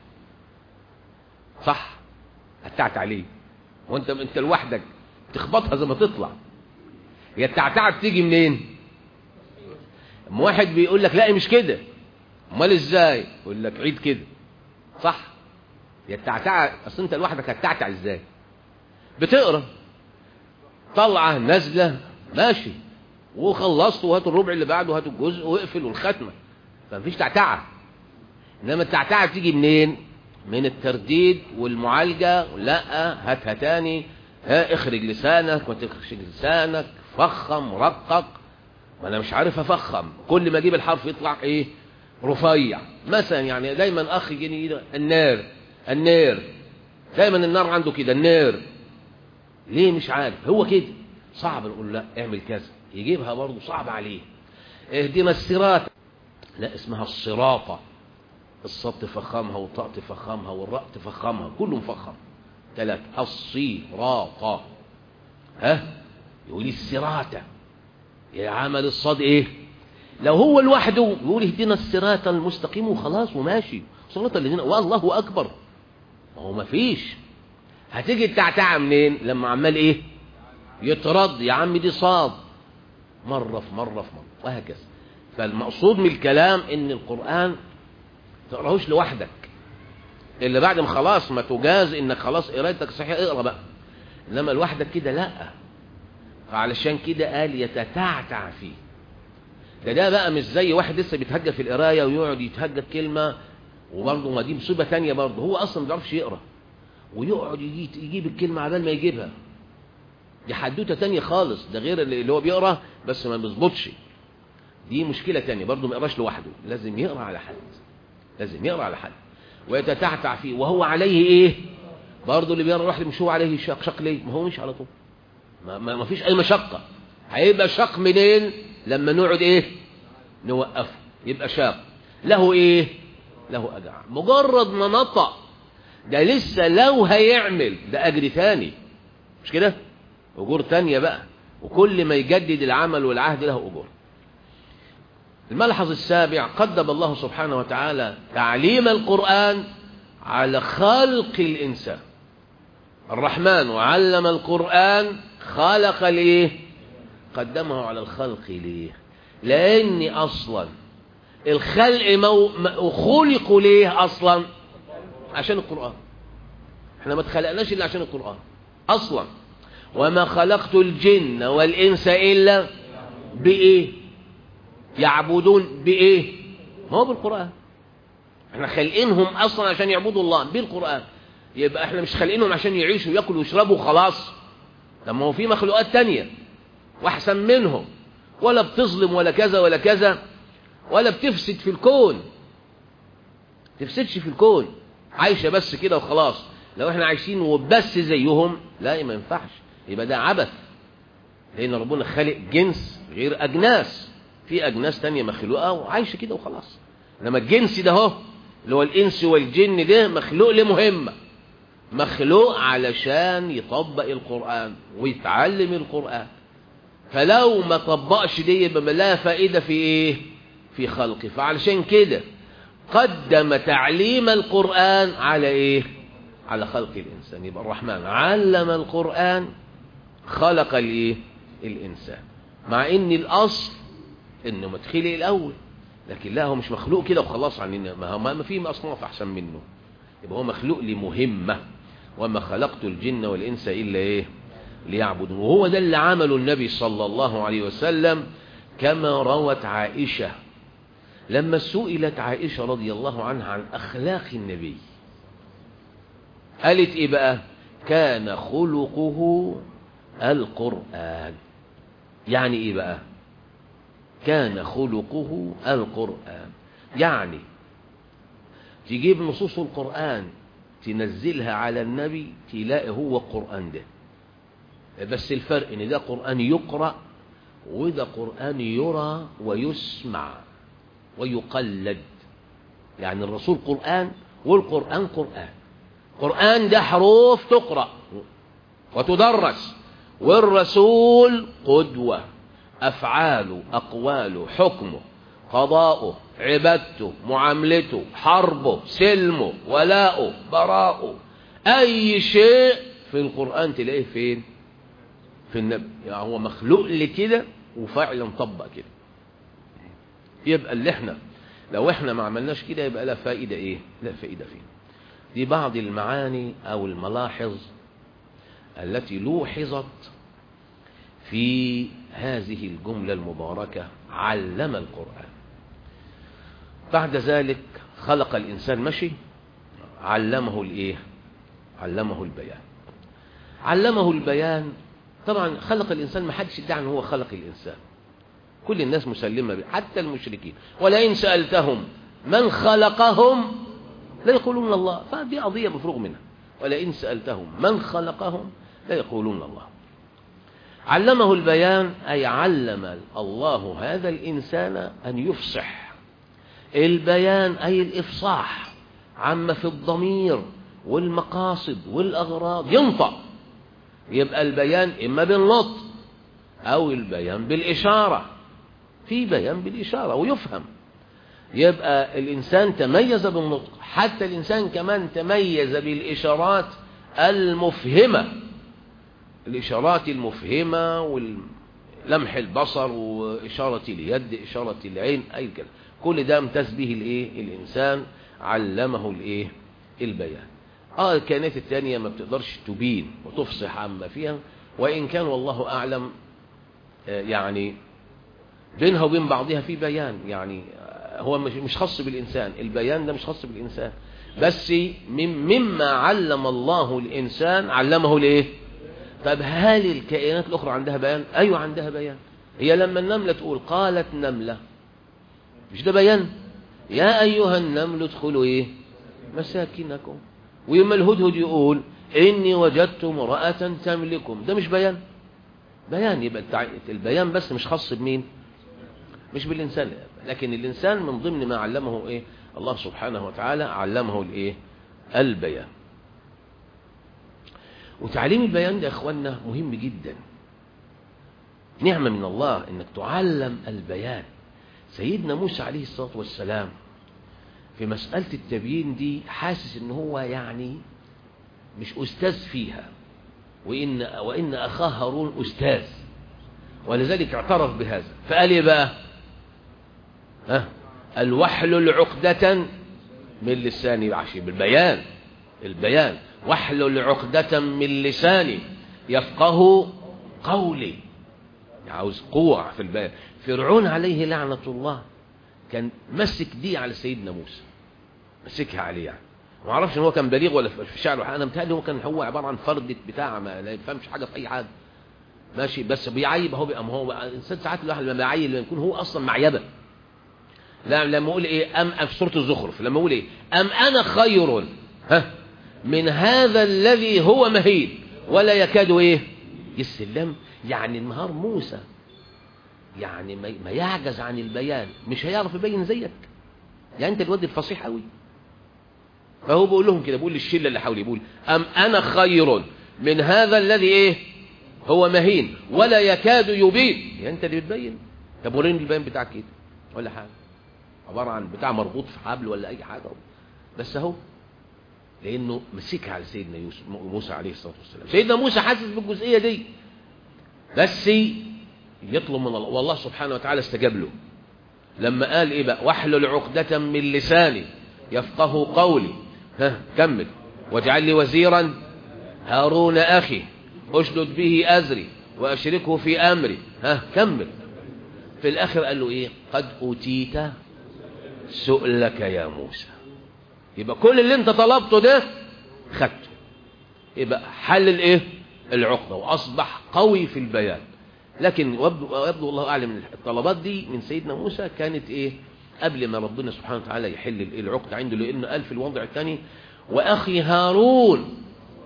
صح هتعتع ليه وانت انت لوحدك تخبطها زي ما تطلع هي التعتعة بتيجي منين اما واحد بيقول لك لا مش كده امال ازاي يقول لك عيد كده صح هي التعتعة اصل انت لوحدك هتتعتع ازاي بتقرا طلعه نازله ماشي وخلصت وهات الربع اللي بعده وهات الجزء واقفل والختمه فمفيش تعتعه انما التعتعه بتيجي منين من الترديد والمعالجه لا هاتها تاني ها اخرج لسانك ما تخرج لسانك فخم رقق ما انا مش عارف افخم كل ما اجيب الحرف يطلع ايه رفيع مثلا يعني دايما اخ يجيني النار النار دايما النار عنده كده النار ليه مش عارف هو كده صعب نقول لا اعمل كذا يجيبها برضه صعب عليه اهدنا الصراط لا اسمها الصراطة الصاد تفخمها والطاء تفخمها والراء تفخمها كله مفخم ثلاث الصراطة ها يقول الصراطة يعمل الصاد ايه لو هو لوحده يقول اهدنا الصراط المستقيم وخلاص وماشي صراط الذين والله اكبر ما هو ما فيش هتيجي التعتعة منين لما عمال ايه يترد يا عم دي صاد مرة في مرة في مرة وهكذا فالمقصود من الكلام ان القرآن تقراهوش لوحدك اللي بعد ما خلاص ما تجاز انك خلاص قرايتك صحيح اقرا بقى انما لوحدك كده لا فعلشان كده قال يتتعتع فيه ده ده بقى مش زي واحد لسه بيتهجى في القرايه ويقعد يتهجى كلمه وبرضه ما دي مصيبه ثانيه برضه هو اصلا ما بيعرفش يقرا ويقعد يجي يجيب الكلمه عبال ما يجيبها دي حدوته ثانيه خالص ده غير اللي هو بيقرا بس ما بيظبطش دي مشكلة تانية برضه ما يقراش لوحده لازم يقرا على حد لازم يقرا على حد ويتتعتع فيه وهو عليه ايه برضه اللي بيقرا لوحده مش هو عليه شق شق ليه ما هو مش على طول ما, ما, ما فيش اي مشقة هيبقى شق منين لما نقعد ايه نوقفه يبقى شاق له ايه له اجر مجرد ما نطق ده لسه لو هيعمل ده اجر تاني مش كده اجور تانية بقى وكل ما يجدد العمل والعهد له اجور الملحظ السابع قدم الله سبحانه وتعالى تعليم القرآن على خلق الإنسان الرحمن وعلم القرآن خلق ليه قدمه على الخلق ليه لأن أصلا الخلق مو... خلقوا ليه أصلا عشان القرآن احنا ما اتخلقناش إلا عشان القرآن أصلا وما خلقت الجن والإنس إلا بإيه يعبدون بإيه ما هو بالقرآن احنا خالقينهم أصلا عشان يعبدوا الله بالقرآن يبقى احنا مش خالقينهم عشان يعيشوا ياكلوا ويشربوا خلاص طب ما هو في مخلوقات تانية واحسن منهم ولا بتظلم ولا كذا ولا كذا ولا بتفسد في الكون تفسدش في الكون عايشة بس كده وخلاص لو احنا عايشين وبس زيهم لا ما ينفعش يبقى ده عبث لأن ربنا خالق جنس غير أجناس في أجناس تانية مخلوقة وعايشة كده وخلاص لما الجنس ده هو اللي هو الإنس والجن ده مخلوق لمهمة مخلوق علشان يطبق القرآن ويتعلم القرآن فلو ما طبقش دي يبقى لا فائدة في ايه في خلقه فعلشان كده قدم تعليم القرآن على ايه على خلق الإنسان يبقى الرحمن علم القرآن خلق الايه الإنسان مع ان الأصل انه مدخلي الأول لكن لا هو مش مخلوق كده وخلاص عننا ما هو ما في أصناف أحسن منه يبقى هو مخلوق لمهمة وما خلقت الجن والإنس إلا إيه ليعبدون وهو ده اللي عمله النبي صلى الله عليه وسلم كما روت عائشة لما سئلت عائشة رضي الله عنها عن أخلاق النبي قالت إيه بقى كان خلقه القرآن يعني إيه بقى كان خلقه القرآن يعني تجيب نصوص القرآن تنزلها على النبي تلاقي هو القرآن ده بس الفرق ان ده قرآن يقرأ وده قرآن يرى ويسمع ويقلد يعني الرسول قرآن والقرآن قرآن قرآن ده حروف تقرأ وتدرس والرسول قدوة أفعاله أقواله حكمه قضاؤه عبادته معاملته حربه سلمه ولاؤه براءه أي شيء في القرآن تلاقيه فين في النبي يعني هو مخلوق لكده وفعلا طبق كده يبقى اللي احنا لو احنا ما عملناش كده يبقى لا فائدة ايه لا فائدة فيه دي بعض المعاني او الملاحظ التي لوحظت في هذه الجملة المباركة علم القرآن بعد ذلك خلق الإنسان مشي علمه الإيه علمه البيان علمه البيان طبعا خلق الإنسان ما حدش يدعي أنه هو خلق الإنسان كل الناس مسلمة به حتى المشركين ولئن سألتهم من خلقهم لا يقولون الله فدي قضية مفروغ منها ولئن سألتهم من خلقهم لا يقولون الله علمه البيان أي علم الله هذا الإنسان أن يفصح البيان أي الإفصاح عما في الضمير والمقاصد والأغراض ينطق يبقى البيان إما بالنطق أو البيان بالإشارة في بيان بالإشارة ويفهم يبقى الإنسان تميز بالنطق حتى الإنسان كمان تميز بالإشارات المفهمة الإشارات المفهمة ولمح البصر وإشارة اليد إشارة العين أي كده كل ده امتاز به الايه الانسان علمه الايه البيان اه الكائنات الثانيه ما بتقدرش تبين وتفصح عما فيها وان كان والله اعلم آه يعني بينها وبين بعضها في بيان يعني هو مش مش خاص بالانسان البيان ده مش خاص بالانسان بس مما علم الله الانسان علمه لايه طب هل الكائنات الاخرى عندها بيان ايوه عندها بيان هي لما النمله تقول قالت نمله مش ده بيان يا أيها النمل ادخلوا إيه مساكنكم ويما الهدهد يقول إني وجدت امرأة تملكم ده مش بيان بيان يبقى البيان بس مش خاص بمين مش بالإنسان لكن الإنسان من ضمن ما علمه إيه الله سبحانه وتعالى علمه الإيه البيان وتعليم البيان ده يا اخوانا مهم جدا نعمة من الله انك تعلم البيان سيدنا موسى عليه الصلاة والسلام في مسألة التبيين دي حاسس ان هو يعني مش استاذ فيها وإن, وإن أخاه هارون أستاذ ولذلك اعترف بهذا فقال ايه بقى ها الوحل عقدة من لساني عشي بالبيان البيان واحلل عقدة من لساني يفقه قولي عاوز قوة في البيان فرعون عليه لعنة الله كان مسك دي على سيدنا موسى مسكها عليه يعني ما اعرفش ان هو كان بليغ ولا في شعره انا متهيألي هو كان هو عباره عن فردة بتاع ما لا يفهمش حاجه في اي حاجه ماشي بس بيعيب اهو بقى ما هو الانسان ساعات الواحد لما بيعيب لما يكون هو اصلا معيبه لا لما اقول ايه ام في سوره الزخرف لما اقول ايه ام انا خير ها من هذا الذي هو مهين ولا يكاد ايه يسلم يعني النهار موسى يعني ما يعجز عن البيان مش هيعرف يبين زيك يعني انت الواد الفصيح قوي فهو بيقول لهم كده بيقول للشله اللي حواليه بيقول ام انا خير من هذا الذي ايه هو مهين ولا يكاد يبين يعني انت اللي بتبين طب وريني البيان بتاعك كده ولا حاجه عباره عن بتاع مربوط في حبل ولا اي حاجه بس اهو لانه مسكها على سيدنا يوسف موسى عليه الصلاه والسلام سيدنا موسى حاسس بالجزئيه دي بس يطلب من الله والله سبحانه وتعالى استجاب له لما قال ايه بقى واحلل عقدة من لساني يفقه قولي ها كمل واجعل لي وزيرا هارون اخي اشدد به ازري واشركه في امري ها كمل في الاخر قال له ايه قد اوتيت سؤلك يا موسى يبقى كل اللي انت طلبته ده خدته يبقى حل الايه العقده واصبح قوي في البيان لكن ويبدو الله اعلم الطلبات دي من سيدنا موسى كانت ايه قبل ما ربنا سبحانه وتعالى يحل العقد عنده لانه قال في الوضع الثاني واخي هارون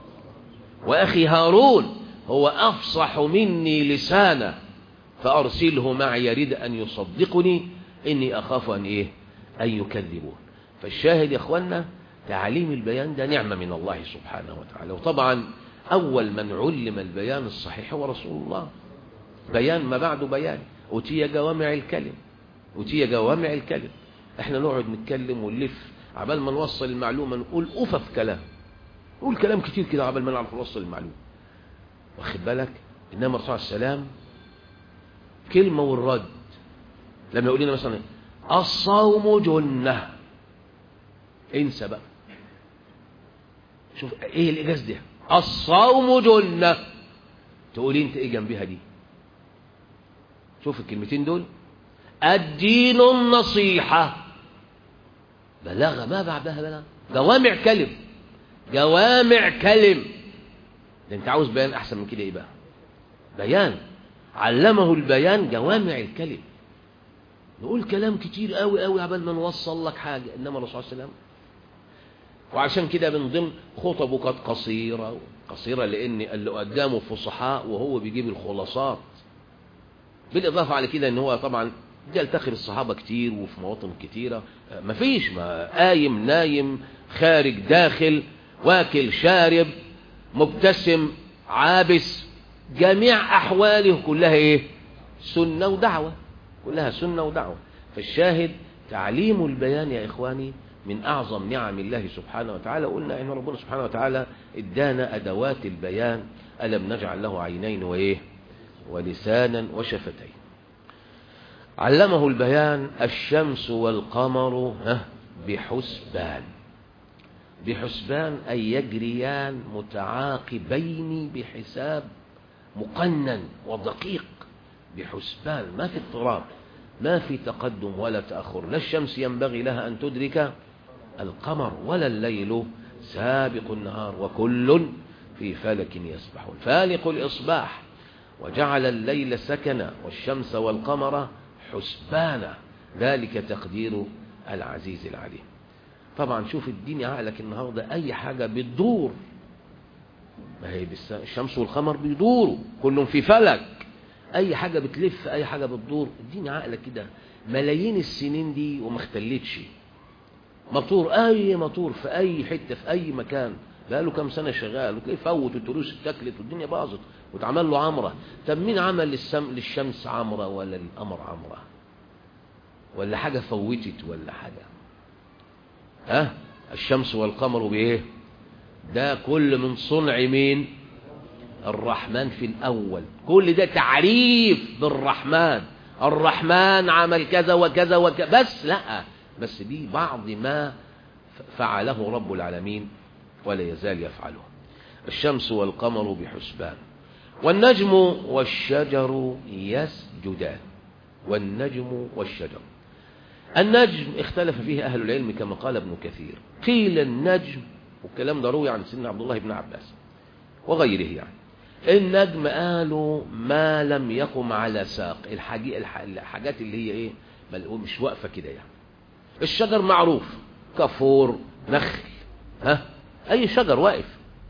واخي هارون هو افصح مني لسانا فارسله معي يريد ان يصدقني اني اخاف ان ايه ان يكذبون فالشاهد يا اخوانا تعليم البيان ده نعمه من الله سبحانه وتعالى وطبعا اول من علم البيان الصحيح هو رسول الله بيان ما بعده بيان أتي جوامع الكلم أتي جوامع الكلم احنا نقعد نتكلم ونلف عبال ما نوصل المعلومة نقول أفف كلام نقول كلام كتير كده عبال ما نعرف نوصل المعلومة واخد بالك إنما الرسول عليه السلام كلمة والرد لما يقول لنا مثلا الصوم جنة انسى بقى شوف ايه الإجاز ده الصوم جنة تقولي انت ايه جنبها دي شوف الكلمتين دول الدين النصيحة بلاغة ما بعدها بلاغة جوامع كلم جوامع كلم ده انت عاوز بيان احسن من كده ايه بقى بيان علمه البيان جوامع الكلم نقول كلام كتير قوي قوي عبال ما نوصل لك حاجة انما الرسول صلى الله عليه وسلم وعشان كده من ضمن خطبه كانت قصيرة قصيرة لان اللي قدامه فصحاء وهو بيجيب الخلاصات بالإضافة على كده ان هو طبعا يلتقي بالصحابة كتير وفي مواطن كتيرة مفيش ما قايم نايم خارج داخل واكل شارب مبتسم عابس جميع أحواله كلها إيه سنة ودعوة كلها سنة ودعوة فالشاهد تعليم البيان يا إخواني من أعظم نعم الله سبحانه وتعالى قلنا إن ربنا سبحانه وتعالى ادانا أدوات البيان ألم نجعل له عينين وإيه ولسانا وشفتين علمه البيان الشمس والقمر بحسبان بحسبان أي يجريان متعاقبين بحساب مقنن ودقيق بحسبان ما في اضطراب ما في تقدم ولا تأخر لا الشمس ينبغي لها أن تدرك القمر ولا الليل سابق النهار وكل في فلك يسبحون فالق الإصباح وجعل الليل سكنا والشمس والقمر حسبانا ذلك تقدير العزيز العليم طبعا شوف الدين عقلك النهاردة أي حاجة بتدور ما هي الشمس والقمر بيدوروا كلهم في فلك أي حاجة بتلف أي حاجة بتدور الدين عقلك كده ملايين السنين دي وما اختلتش مطور أي مطور في أي حتة في أي مكان بقاله كام سنة شغال وتلاقيه فوت والتروس اتكلت والدنيا باظت واتعمل له عمرة طب مين عمل للسم للشمس عمرة ولا للقمر عمرة ولا حاجة فوتت ولا حاجة ها الشمس والقمر بايه ده كل من صنع مين الرحمن في الأول كل ده تعريف بالرحمن الرحمن عمل كذا وكذا وكذا بس لا بس دي بعض ما فعله رب العالمين ولا يزال يفعله الشمس والقمر بحسبان والنجم والشجر يسجدان والنجم والشجر النجم اختلف فيه أهل العلم كما قال ابن كثير قيل النجم والكلام ده روي عن سيدنا عبد الله بن عباس وغيره يعني النجم قالوا ما لم يقم على ساق الحاجات اللي هي ايه مش واقفه كده يعني الشجر معروف كفور نخل ها اي شجر واقف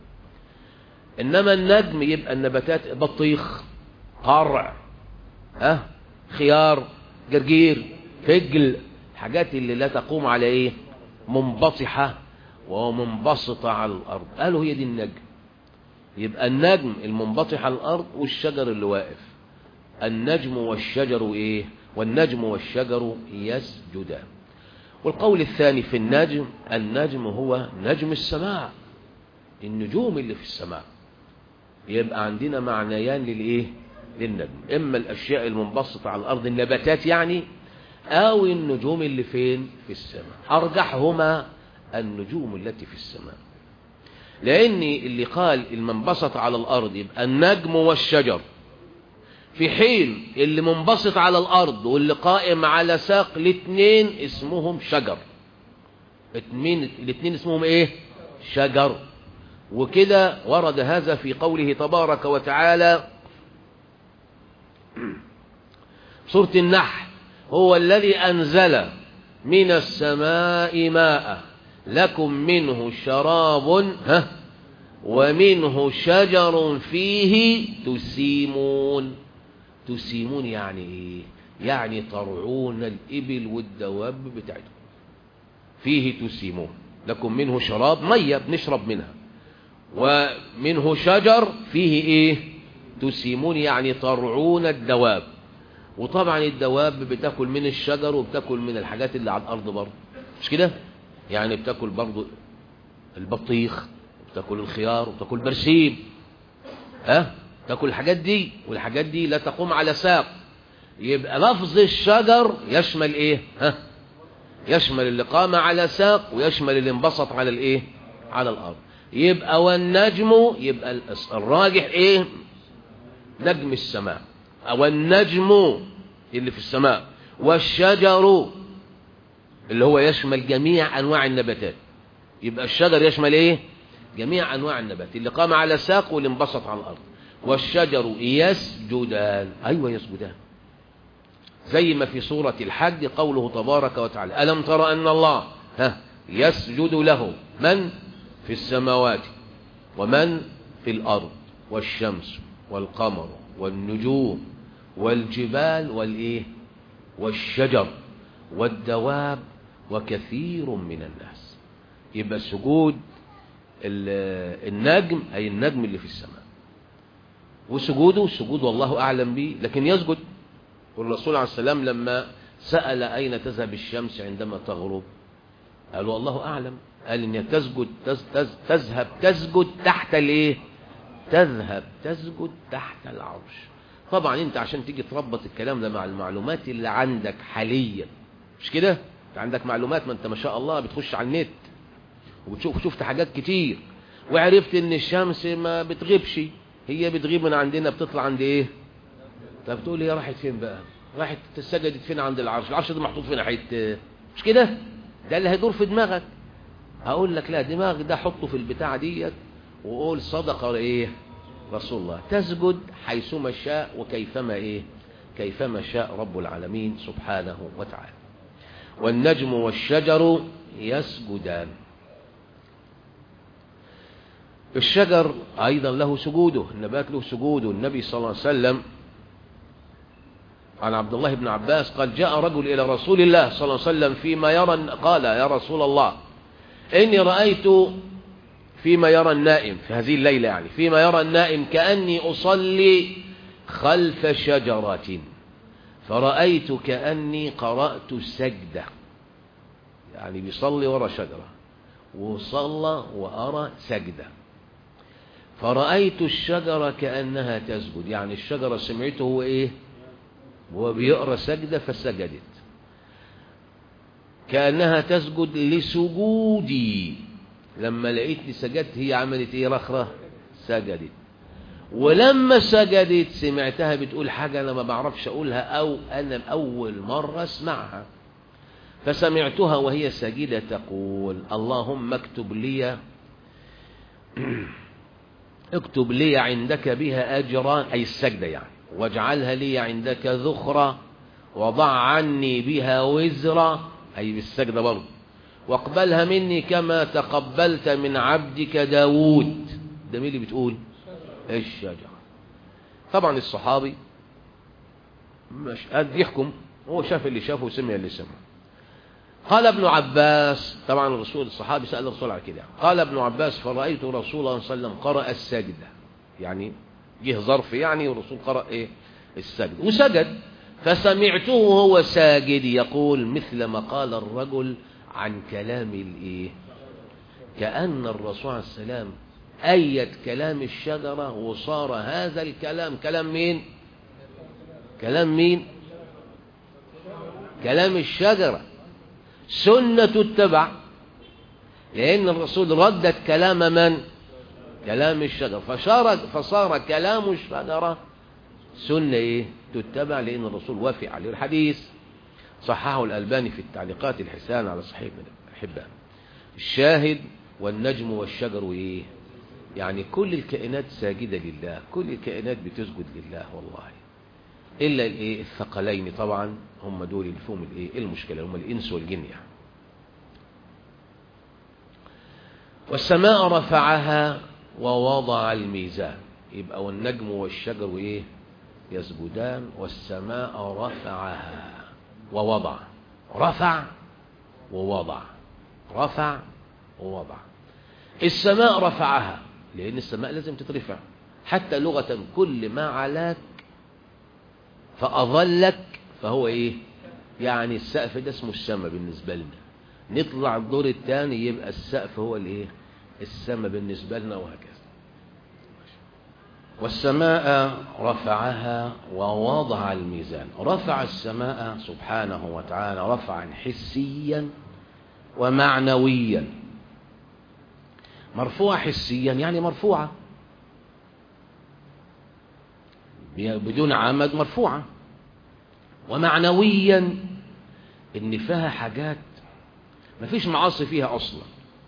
انما النجم يبقى النباتات بطيخ قرع ها خيار جرجير فجل الحاجات اللي لا تقوم على ايه منبطحه ومنبسطه على الارض قالوا هي دي النجم يبقى النجم المنبطح على الارض والشجر اللي واقف النجم والشجر ايه والنجم والشجر يسجدان والقول الثاني في النجم النجم هو نجم السماء النجوم اللي في السماء يبقى عندنا معنيان للايه للنجم اما الاشياء المنبسطه على الارض النباتات يعني او النجوم اللي فين في السماء ارجحهما النجوم التي في السماء لان اللي قال المنبسط على الارض يبقى النجم والشجر في حين اللي منبسط على الارض واللي قائم على ساق الاثنين اسمهم شجر الاثنين اسمهم ايه شجر وكده ورد هذا في قوله تبارك وتعالى سورة النحل هو الذي أنزل من السماء ماء لكم منه شراب ها ومنه شجر فيه تسيمون تسيمون يعني ايه يعني ترعون الإبل والدواب بتاعتكم فيه تسيمون لكم منه شراب مية بنشرب منها ومنه شجر فيه ايه تسيمون يعني ترعون الدواب وطبعا الدواب بتاكل من الشجر وبتاكل من الحاجات اللي على الارض برضه مش كده يعني بتاكل برضه البطيخ وبتاكل الخيار وبتاكل برسيم ها أه؟ تاكل الحاجات دي والحاجات دي لا تقوم على ساق يبقى لفظ الشجر يشمل ايه ها يشمل اللي قام على ساق ويشمل اللي انبسط على الايه على الارض يبقى والنجم يبقى الراجح ايه نجم السماء او النجم اللي في السماء والشجر اللي هو يشمل جميع انواع النباتات يبقى الشجر يشمل ايه جميع انواع النبات اللي قام على ساق واللي انبسط على الارض والشجر يسجدان ايوه يسجدان زي ما في سورة الحج قوله تبارك وتعالى ألم تر أن الله ها يسجد له من في السماوات ومن في الأرض والشمس والقمر والنجوم والجبال والإيه والشجر والدواب وكثير من الناس يبقى السجود النجم أي النجم اللي في السماء وسجوده السجود والله أعلم به لكن يسجد والرسول عليه السلام لما سأل أين تذهب الشمس عندما تغرب قال والله أعلم قال إن تسجد تز تز تذهب تسجد تحت الايه تذهب تسجد تحت العرش طبعا انت عشان تيجي تربط الكلام ده مع المعلومات اللي عندك حاليا مش كده انت عندك معلومات ما انت ما شاء الله بتخش على النت وبتشوف شفت حاجات كتير وعرفت ان الشمس ما بتغيبش هي بتغيب من عندنا بتطلع عند ايه طب تقول هي راحت فين بقى راحت سجدت فين عند العرش العرش ده محطوط في ناحيه مش كده ده اللي هيدور في دماغك هقول لك لا دماغك ده حطه في البتاع ديت وقول صدق ايه رسول الله تسجد حيثما شاء وكيفما ايه كيفما شاء رب العالمين سبحانه وتعالى والنجم والشجر يسجدان الشجر أيضا له سجوده النبات له سجوده النبي صلى الله عليه وسلم عن عبد الله بن عباس قال جاء رجل إلى رسول الله صلى الله عليه وسلم فيما يرى قال يا رسول الله إني رأيت فيما يرى النائم في هذه الليلة يعني فيما يرى النائم كأني أصلي خلف شجرة فرأيت كأني قرأت سجدة يعني بيصلي ورا شجرة وصلى وأرى سجدة فرأيت الشجرة كأنها تسجد يعني الشجرة سمعته هو إيه وهو بيقرأ سجدة فسجدت كأنها تسجد لسجودي لما لقيتني سجدت هي عملت ايه رخرة سجدت ولما سجدت سمعتها بتقول حاجة أنا ما بعرفش أقولها أو أنا أول مرة أسمعها فسمعتها وهي ساجدة تقول اللهم اكتب لي اكتب لي عندك بها أجرا أي السجدة يعني واجعلها لي عندك ذخرة وضع عني بها وزرا أي بالسجدة برضه واقبلها مني كما تقبلت من عبدك داود ده مين اللي بتقول الشجرة طبعا الصحابي مش قد يحكم هو شاف اللي شافه وسمع اللي سمع قال ابن عباس طبعا الرسول الصحابي سأل الرسول على كده قال ابن عباس فرأيت رسول الله صلى الله عليه وسلم قرأ السجدة يعني جه ظرف يعني والرسول قرأ ايه السجد وسجد فسمعته وهو ساجد يقول مثل ما قال الرجل عن كلام الايه كأن الرسول عليه السلام أيد كلام الشجرة وصار هذا الكلام كلام مين كلام مين كلام الشجرة سنة تتبع لأن الرسول ردت كلام من كلام الشجرة فصار, فصار كلام الشجرة سنة إيه تتبع لأن الرسول وافق عليه الحديث صححه الألباني في التعليقات الحسان على صحيح من الحبان الشاهد والنجم والشجر إيه يعني كل الكائنات ساجدة لله كل الكائنات بتسجد لله والله إلا الإيه الثقلين طبعا هم دول اللي فيهم الإيه المشكلة هم الإنس والجن يعني والسماء رفعها ووضع الميزان يبقى والنجم والشجر إيه يسجدان والسماء رفعها ووضع رفع ووضع رفع ووضع السماء رفعها لأن السماء لازم تترفع حتى لغة كل ما علاك فأظلك فهو إيه يعني السقف ده اسمه السماء بالنسبة لنا نطلع الدور الثاني يبقى السقف هو الإيه السماء بالنسبة لنا وهكذا والسماء رفعها ووضع الميزان رفع السماء سبحانه وتعالى رفعا حسيا ومعنويا مرفوعة حسيا يعني مرفوعة بدون عمد مرفوعة ومعنويا ان فيها حاجات ما فيش معاصي فيها اصلا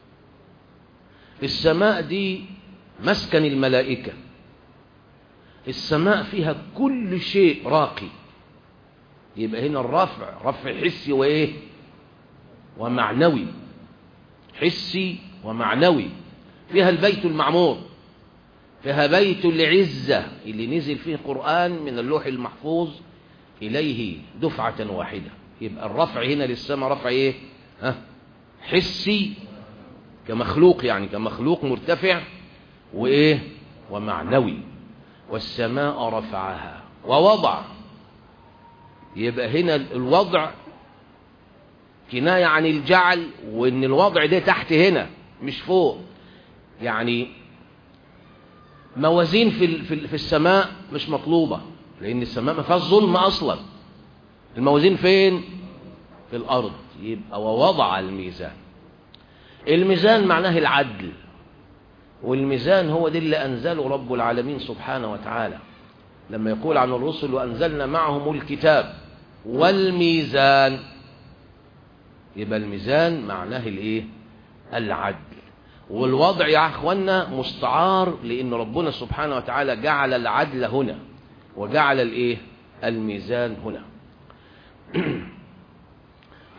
السماء دي مسكن الملائكة السماء فيها كل شيء راقي يبقى هنا الرفع رفع حسي وايه ومعنوي حسي ومعنوي فيها البيت المعمور فيها بيت العزة اللي نزل فيه قرآن من اللوح المحفوظ إليه دفعة واحدة يبقى الرفع هنا للسماء رفع ايه ها حسي كمخلوق يعني كمخلوق مرتفع وايه ومعنوي والسماء رفعها ووضع يبقى هنا الوضع كناية عن الجعل وان الوضع ده تحت هنا مش فوق يعني موازين في في السماء مش مطلوبة لان السماء ما فيهاش ظلم اصلا الموازين فين في الارض يبقى ووضع الميزان الميزان معناه العدل والميزان هو ده اللي أنزله رب العالمين سبحانه وتعالى لما يقول عن الرسل وأنزلنا معهم الكتاب والميزان يبقى الميزان معناه الايه العدل والوضع يا اخوانا مستعار لان ربنا سبحانه وتعالى جعل العدل هنا وجعل الايه الميزان هنا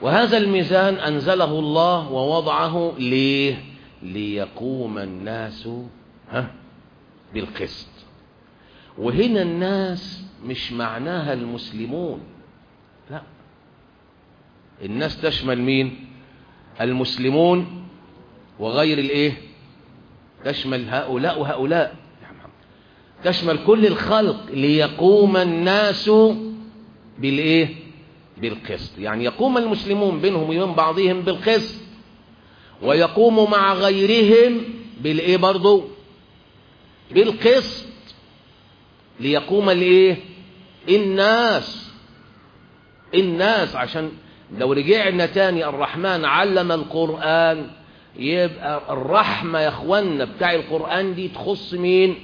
وهذا الميزان أنزله الله ووضعه ليه ليقوم الناس ها بالقسط وهنا الناس مش معناها المسلمون لا الناس تشمل مين المسلمون وغير الايه تشمل هؤلاء وهؤلاء تشمل كل الخلق ليقوم الناس بالايه بالقسط يعني يقوم المسلمون بينهم وبين بعضهم بالقسط ويقوم مع غيرهم بالايه برضو بالقسط ليقوم الايه الناس الناس عشان لو رجعنا تاني الرحمن علم القرآن يبقى الرحمة يا اخوانا بتاع القرآن دي تخص مين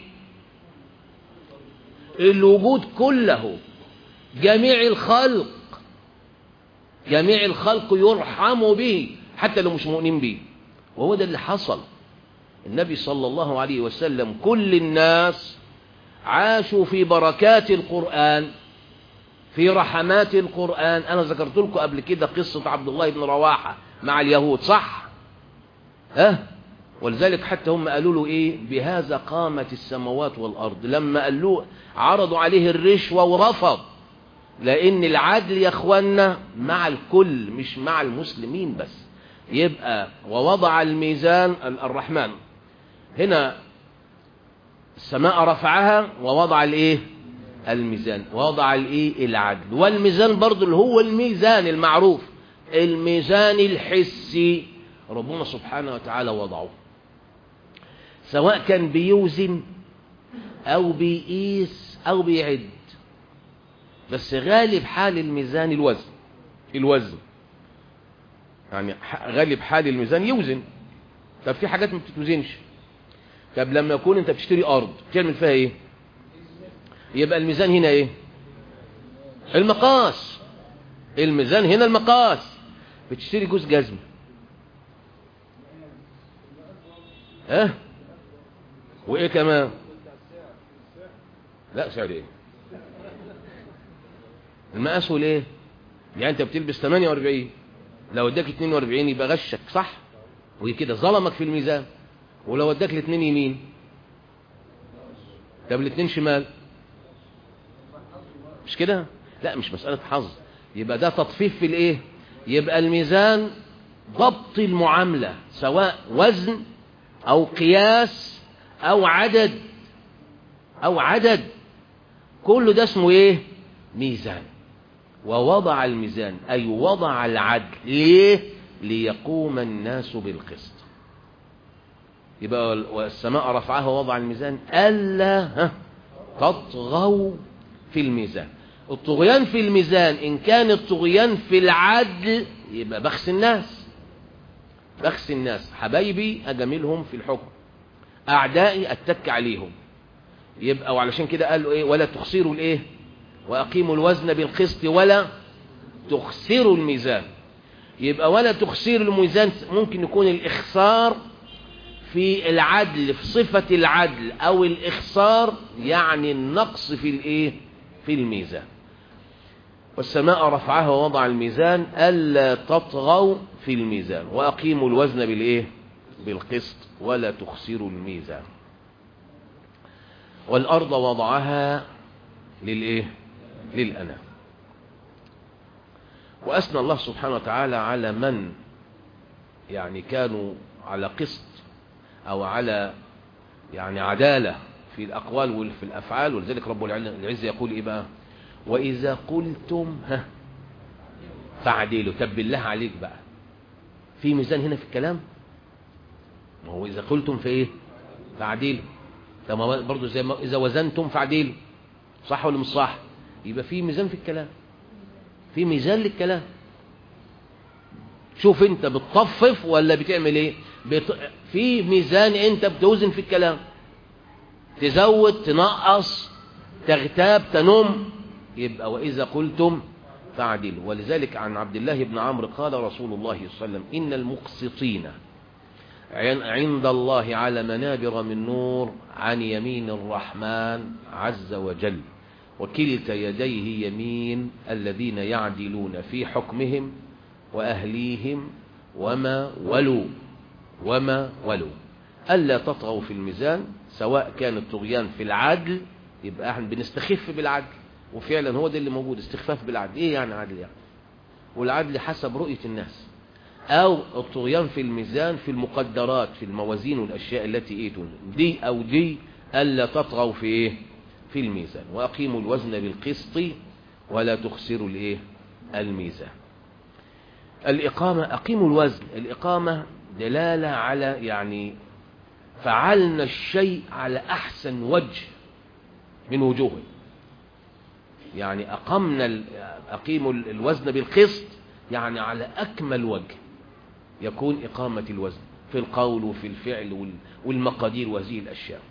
الوجود كله جميع الخلق جميع الخلق يرحم به حتى لو مش مؤمنين به وهو ده اللي حصل النبي صلى الله عليه وسلم كل الناس عاشوا في بركات القرآن في رحمات القرآن أنا ذكرت لكم قبل كده قصة عبد الله بن رواحة مع اليهود صح ها أه؟ ولذلك حتى هم قالوا له ايه بهذا قامت السماوات والارض لما قالوا عرضوا عليه الرشوة ورفض لان العدل يا اخوانا مع الكل مش مع المسلمين بس يبقى ووضع الميزان الرحمن هنا السماء رفعها ووضع الايه الميزان ووضع الايه العدل والميزان برضو اللي هو الميزان المعروف الميزان الحسي ربنا سبحانه وتعالى وضعه سواء كان بيوزن او بيقيس او بيعد بس غالب حال الميزان الوزن الوزن يعني غالب حال الميزان يوزن طب في حاجات ما بتتوزنش طب لما يكون انت بتشتري ارض بتعمل فيها ايه يبقى الميزان هنا ايه المقاس الميزان هنا المقاس بتشتري جوز جزم ها أه؟ وايه كمان لا سعر ايه المقاس هو ليه يعني انت بتلبس 48 لو اداك 42 يبقى غشك صح وكده ظلمك في الميزان ولو اداك الاثنين يمين طب الاثنين شمال مش كده لا مش مسألة حظ يبقى ده تطفيف في الايه يبقى الميزان ضبط المعاملة سواء وزن او قياس او عدد او عدد كل ده اسمه ايه ميزان ووضع الميزان اي وضع العدل ليه ليقوم الناس بالقسط يبقى والسماء رفعها ووضع الميزان ألا تطغوا في الميزان الطغيان في الميزان إن كان الطغيان في العدل يبقى بخس الناس بخس الناس حبايبي أجملهم في الحكم أعدائي أتك عليهم يبقى وعلشان كده قالوا إيه ولا تخسروا الإيه وأقيموا الوزن بالقسط ولا تخسروا الميزان يبقى ولا تخسروا الميزان ممكن يكون الإخسار في العدل في صفة العدل أو الإخسار يعني النقص في الإيه في الميزان والسماء رفعها ووضع الميزان ألا تطغوا في الميزان وأقيموا الوزن بالإيه بالقسط ولا تخسروا الميزان والأرض وضعها للإيه للأنام وأثنى الله سبحانه وتعالى على من يعني كانوا على قسط أو على يعني عدالة في الأقوال وفي الأفعال ولذلك رب العزة يقول إيه بقى وإذا قلتم ها فعدلوا طب بالله عليك بقى في ميزان هنا في الكلام ما هو إذا قلتم في إيه فعدلوا طب برضه زي ما إذا وزنتم فعدلوا صح ولا مش صح يبقى في ميزان في الكلام في ميزان للكلام شوف انت بتطفف ولا بتعمل ايه بت... في ميزان انت بتوزن في الكلام تزود تنقص تغتاب تنم يبقى واذا قلتم فعدلوا ولذلك عن عبد الله بن عمرو قال رسول الله صلى الله عليه وسلم ان المقسطين عند الله على منابر من نور عن يمين الرحمن عز وجل وكلتا يديه يمين الذين يعدلون في حكمهم وأهليهم وما ولوا وما ولوا ألا تطغوا في الميزان سواء كان الطغيان في العدل يبقى احنا بنستخف بالعدل وفعلا هو ده اللي موجود استخفاف بالعدل ايه يعني عدل يعني والعدل حسب رؤية الناس او الطغيان في الميزان في المقدرات في الموازين والاشياء التي ايه دي او دي الا تطغوا في ايه في الميزان واقيموا الوزن بالقسط ولا تخسروا الايه الميزان الإقامة أقيموا الوزن الإقامة دلالة على يعني فعلنا الشيء على أحسن وجه من وجوهه يعني أقمنا أقيموا الوزن بالقسط يعني على أكمل وجه يكون إقامة الوزن في القول وفي الفعل والمقادير وهذه الأشياء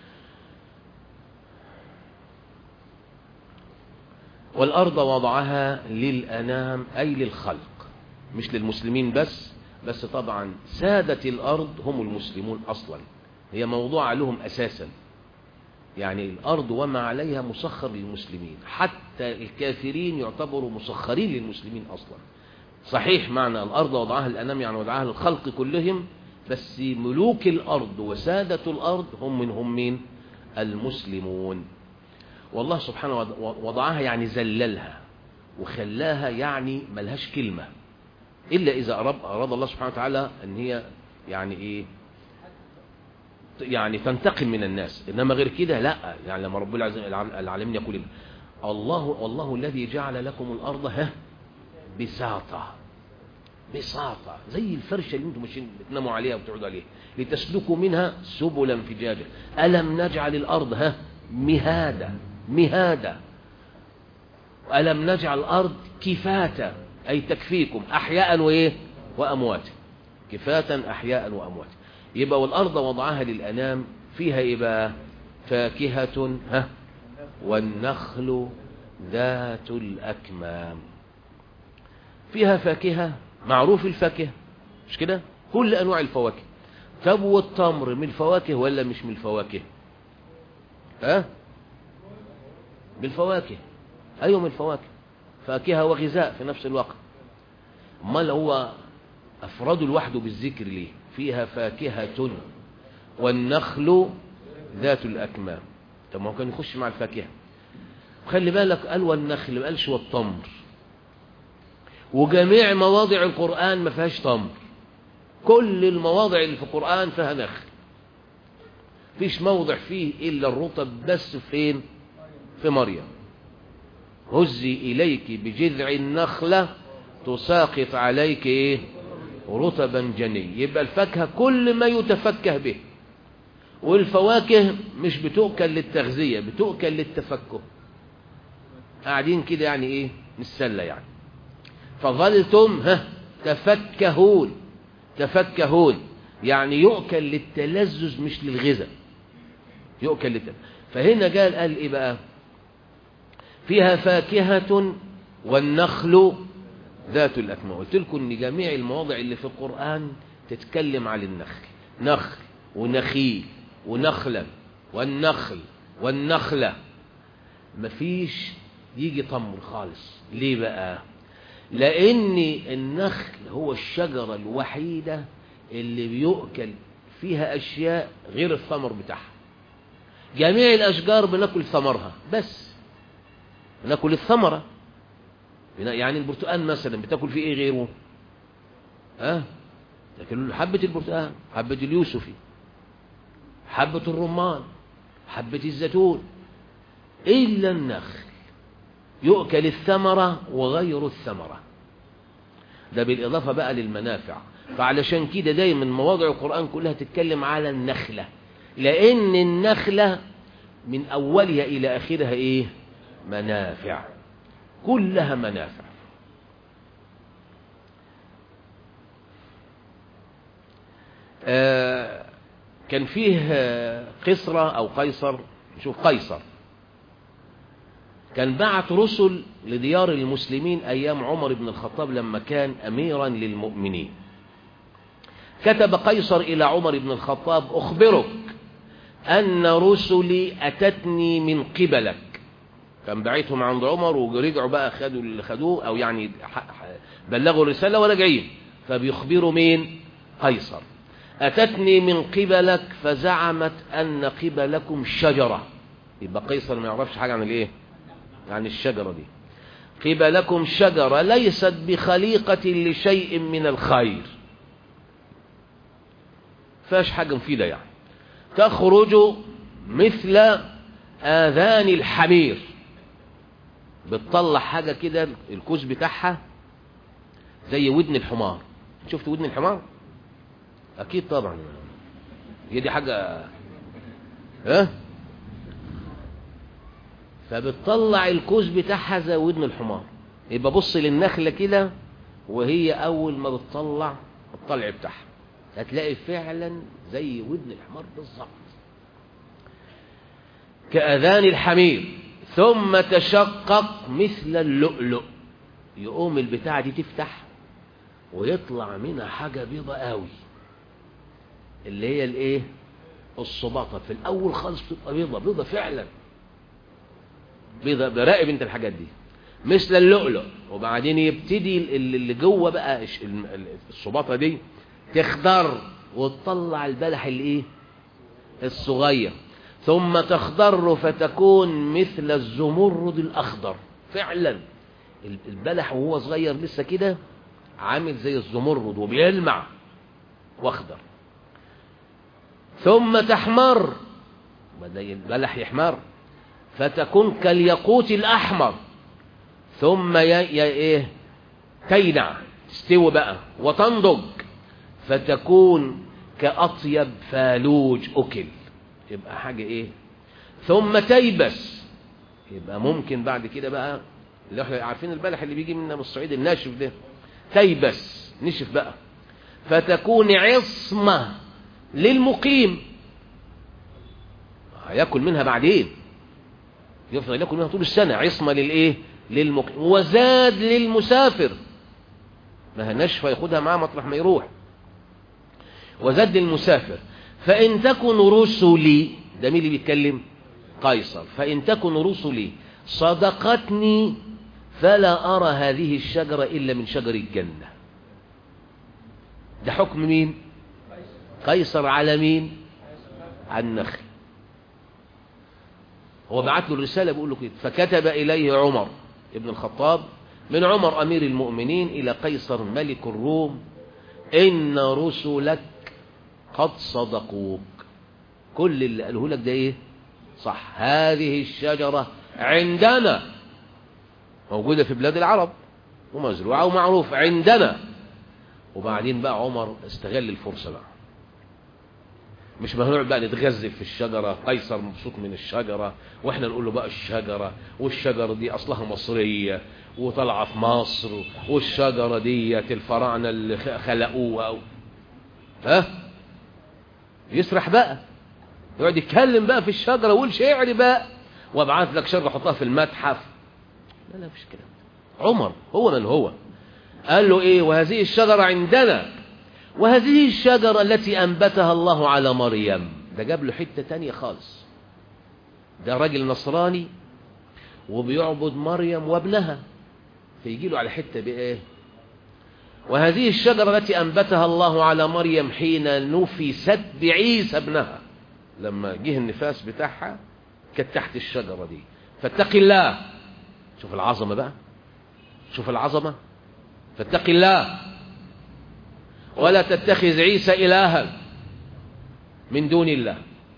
والأرض وضعها للأنام أي للخلق مش للمسلمين بس بس طبعا سادة الأرض هم المسلمون أصلا هي موضوع لهم أساسا يعني الأرض وما عليها مسخر للمسلمين حتى الكافرين يعتبروا مسخرين للمسلمين أصلا صحيح معنى الأرض وضعها الأنام يعني وضعها للخلق كلهم بس ملوك الأرض وسادة الأرض هم من هم مين المسلمون والله سبحانه وضعها يعني زللها وخلاها يعني ملهاش كلمة إلا إذا أراد, أراد الله سبحانه وتعالى أن هي يعني إيه يعني تنتقم من الناس إنما غير كده لا يعني لما رب العالمين يقول الله والله الذي جعل لكم الأرض ها بساطة بساطة زي الفرشة اللي انتم ماشيين بتناموا عليها وبتقعدوا عليها لتسلكوا منها سبلا فجاجا ألم نجعل الأرض ها مهادا مهادا ألم نجعل الأرض كفاتا أي تكفيكم أحياء وإيه وأموات كفاتا أحياء وأموات يبقى والأرض وضعها للأنام فيها إيه بقى فاكهة ها والنخل ذات الأكمام فيها فاكهة معروف الفاكهة مش كده كل أنواع الفواكه طب والتمر من الفواكه ولا مش من الفواكه ها من الفواكه أيوة من الفواكه فاكهة وغذاء في نفس الوقت امال هو أفراد لوحده بالذكر ليه فيها فاكهة والنخل ذات الأكمام طب ما هو كان يخش مع الفاكهة خلي بالك قال والنخل ما قالش والتمر وجميع مواضع القرآن ما فيهاش تمر كل المواضع اللي في القرآن فيها نخل فيش موضع فيه إلا الرطب بس فين في مريم هزي إليك بجذع النخلة تساقط عليك إيه رطبا جني يبقى الفاكهة كل ما يتفكه به والفواكه مش بتؤكل للتغذية بتؤكل للتفكه قاعدين كده يعني ايه نتسلى يعني فظلتم ها تفكهون تفكهون يعني يؤكل للتلذذ مش للغذاء يؤكل للتلذذ فهنا قال قال ايه بقى فيها فاكهة والنخل ذات الأكمام قلت لكم ان جميع المواضع اللي في القرآن تتكلم عن النخل نخل ونخيل ونخلا والنخل والنخلة مفيش يجي تمر خالص ليه بقى لأن النخل هو الشجرة الوحيدة اللي بيؤكل فيها أشياء غير الثمر بتاعها جميع الأشجار بناكل ثمرها بس بناكل الثمرة يعني البرتقال مثلا بتاكل فيه ايه غيره ها أه؟ تاكل حبة البرتقال حبة اليوسفي حبة الرمان حبة الزيتون إلا النخل يؤكل الثمرة وغير الثمرة ده بالإضافة بقى للمنافع فعلشان كده دايما مواضع القرآن كلها تتكلم على النخلة لأن النخلة من أولها إلى آخرها إيه منافع كلها منافع آه كان فيه قصرة أو قيصر نشوف قيصر كان بعت رسل لديار المسلمين أيام عمر بن الخطاب لما كان أميرا للمؤمنين كتب قيصر إلى عمر بن الخطاب أخبرك أن رسلي أتتني من قبلك كان بعتهم عند عمر ورجعوا بقى خدوا اللي خدوه او يعني بلغوا الرسالة وراجعين فبيخبروا مين قيصر أتتني من قبلك فزعمت أن قبلكم شجرة يبقى قيصر ما يعرفش حاجة عن الايه عن الشجرة دي قبلكم شجرة ليست بخليقة لشيء من الخير فاش حاجة مفيدة يعني تخرج مثل آذان الحمير بتطلع حاجة كده الكوز بتاعها زي ودن الحمار شفت ودن الحمار اكيد طبعا هي دي حاجة ها فبتطلع الكوز بتاعها زي ودن الحمار يبقى بص للنخلة كده وهي اول ما بتطلع الطلع بتاعها هتلاقي فعلا زي ودن الحمار بالظبط كأذان الحمير ثم تشقق مثل اللؤلؤ يقوم البتاعة دي تفتح ويطلع منها حاجة بيضة قوي اللي هي الايه الصباطة في الاول خالص بتبقى بيضة بيضة فعلا بيضة براقب انت الحاجات دي مثل اللؤلؤ وبعدين يبتدي اللي جوه بقى الصباطة دي تخضر وتطلع البلح الايه الصغير ثم تخضر فتكون مثل الزمرد الاخضر فعلا البلح وهو صغير لسه كده عامل زي الزمرد وبيلمع واخضر ثم تحمر بدأ البلح يحمر فتكون كالياقوت الأحمر ثم ي... ي... إيه تينع تستوي بقى وتنضج فتكون كأطيب فالوج أكل يبقى حاجة إيه ثم تيبس يبقى ممكن بعد كده بقى اللي احنا عارفين البلح اللي بيجي منا من الصعيد الناشف ده تيبس نشف بقى فتكون عصمة للمقيم هياكل منها بعدين يفضل ياكل منها طول السنة عصمة للايه للمقيم وزاد للمسافر ما هناش ياخدها معاه مطرح ما يروح وزاد للمسافر فإن تكن رسلي ده مين اللي بيتكلم قيصر فإن تكن رسلي صدقتني فلا أرى هذه الشجرة إلا من شجر الجنة ده حكم مين قيصر على مين على النخل هو بعت له الرسالة بيقول له كده فكتب إليه عمر ابن الخطاب من عمر أمير المؤمنين إلى قيصر ملك الروم إن رسلك قد صدقوك كل اللي قاله لك ده إيه صح هذه الشجرة عندنا موجودة في بلاد العرب ومزروعة ومعروف عندنا وبعدين بقى عمر استغل الفرصة بقى مش مهنوع بقى نتغذف في الشجرة قيصر مبسوط من الشجرة واحنا نقول له بقى الشجرة والشجرة دي اصلها مصرية وطالعة في مصر والشجرة دي الفراعنة اللي خلقوها و... ها يسرح بقى يقعد يتكلم بقى في الشجرة ويقول شعر بقى وابعث لك شجرة حطها في المتحف لا لا مفيش كلام عمر هو من هو قال له ايه وهذه الشجرة عندنا وهذه الشجرة التي أنبتها الله على مريم ده جاب له حتة تانية خالص ده راجل نصراني وبيعبد مريم وابنها فيجي له على حتة بإيه وهذه الشجرة التي أنبتها الله على مريم حين نفست بعيسى ابنها لما جه النفاس بتاعها كانت تحت الشجرة دي فاتقي الله شوف العظمة بقى شوف العظمة فاتقي الله ولا تتخذ عيسى إلها من دون الله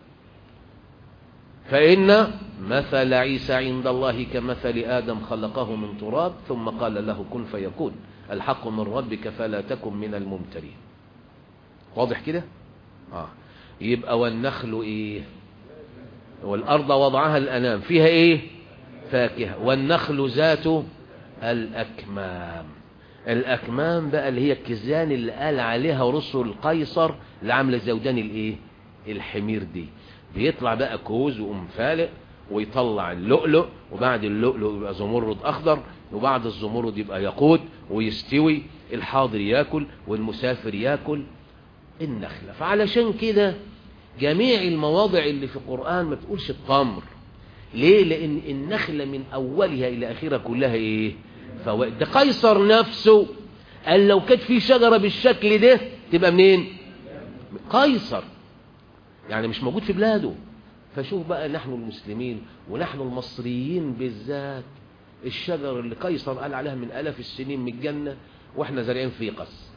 فإن مثل عيسى عند الله كمثل آدم خلقه من تراب ثم قال له كن فيكون الحق من ربك فلا تكن من الممترين واضح كده آه. يبقى والنخل إيه والأرض وضعها الأنام فيها إيه فاكهة والنخل ذات الأكمام الأكمام بقى اللي هي الكزان اللي قال عليها رسل قيصر اللي عامله زودان الايه الحمير دي بيطلع بقى كوز وقوم فالق ويطلع اللؤلؤ وبعد اللؤلؤ يبقى زمرد اخضر وبعد الزمرد يبقى ياقوت ويستوي الحاضر ياكل والمسافر ياكل النخلة فعلشان كده جميع المواضع اللي في القرآن ما تقولش التمر ليه لان النخلة من اولها الى اخرها كلها ايه فوائد ده قيصر نفسه قال لو كانت في شجرة بالشكل ده تبقى منين قيصر يعني مش موجود في بلاده فشوف بقى نحن المسلمين ونحن المصريين بالذات الشجر اللي قيصر قال عليها من ألاف السنين من الجنة واحنا زارعين في قص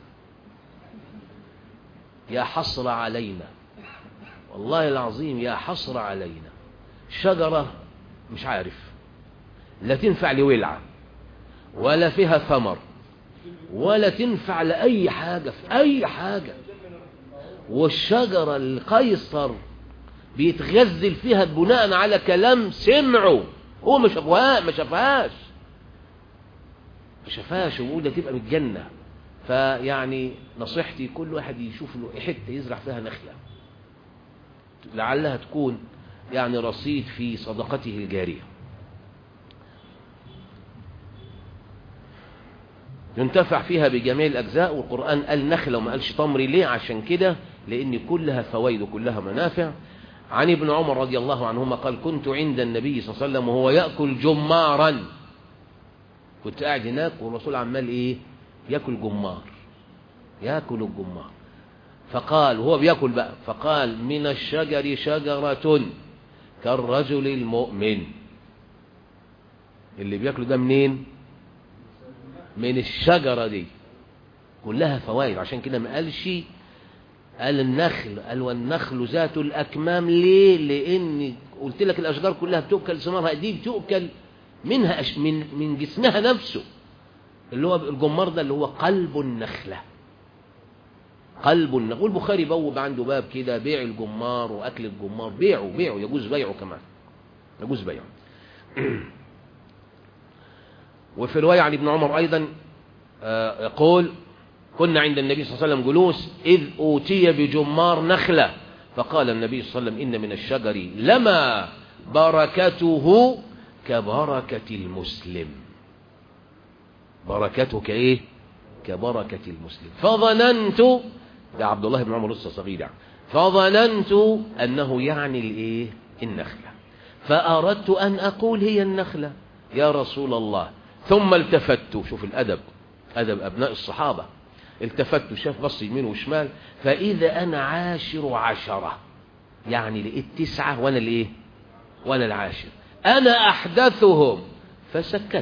يا حسرة علينا والله العظيم يا حسرة علينا شجرة مش عارف لا تنفع لولعة ولا فيها ثمر ولا تنفع لأي حاجة في أي حاجة والشجرة القيصر بيتغزل فيها بناء على كلام سمعه هو ما شافها ما شافهاش ما شافهاش ويقول ده تبقى من الجنة فيعني نصيحتي كل واحد يشوف له حتة يزرع فيها نخلة لعلها تكون يعني رصيد في صدقته الجارية ينتفع فيها بجميع الأجزاء والقرآن قال نخلة وما قالش تمر ليه عشان كده لأن كلها فوائد وكلها منافع عن ابن عمر رضي الله عنهما قال كنت عند النبي صلى الله عليه وسلم وهو يأكل جمارا كنت قاعد هناك والرسول عمال ايه يأكل جمار يأكل الجمار فقال وهو بيأكل بقى فقال من الشجر شجرة كالرجل المؤمن اللي بيأكله ده منين من الشجرة دي كلها فوائد عشان كده ما قالش قال النخل قال والنخل ذات الأكمام ليه لأن قلت لك الأشجار كلها بتؤكل ثمارها دي بتؤكل منها أش من من جسمها نفسه اللي هو الجمار ده اللي هو قلب النخلة قلب النخلة والبخاري بوب عنده باب كده بيع الجمار وأكل الجمار بيعه بيعه يجوز بيعه كمان يجوز بيعه وفي رواية عن ابن عمر أيضا يقول كنا عند النبي صلى الله عليه وسلم جلوس إذ أوتي بجمار نخلة فقال النبي صلى الله عليه وسلم إن من الشجر لما بركته كبركة المسلم بركته كإيه كبركة المسلم فظننت ده عبد الله بن عمر لسه صغير يعني فظننت أنه يعني الإيه النخلة فأردت أن أقول هي النخلة يا رسول الله ثم التفت شوف الأدب أدب أبناء الصحابة التفت شاف بص يمين وشمال فإذا أنا عاشر عشرة يعني لقيت تسعة وأنا الإيه وأنا العاشر أنا أحدثهم فسكت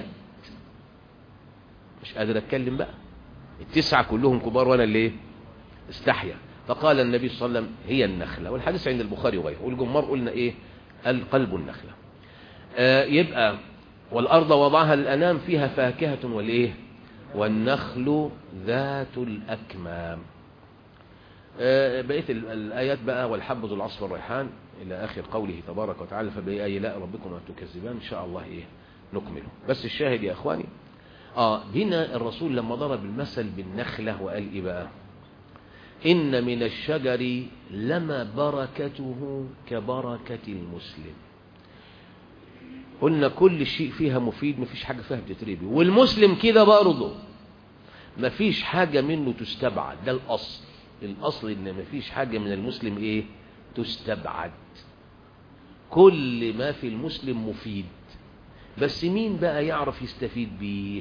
مش قادر أتكلم بقى التسعة كلهم كبار وأنا اللي إيه استحيا فقال النبي صلى الله عليه وسلم هي النخلة والحديث عند البخاري وغيره والجمار قلنا إيه القلب النخلة آه يبقى والأرض وضعها للأنام فيها فاكهة والإيه والنخل ذات الأكمام آه بقية الآيات بقى والحب ذو العصف والريحان إلى آخر قوله تبارك وتعالى فبأي آلاء ربكم تكذبان إن شاء الله إيه نكمله بس الشاهد يا إخواني آه هنا الرسول لما ضرب المثل بالنخلة وقال إيه بقى إن من الشجر لما بركته كبركة المسلم قلنا كل شيء فيها مفيد مفيش حاجة فيها بتتربي والمسلم كده برضه مفيش حاجة منه تستبعد ده الأصل الأصل إن مفيش حاجة من المسلم إيه تستبعد كل ما في المسلم مفيد بس مين بقى يعرف يستفيد بيه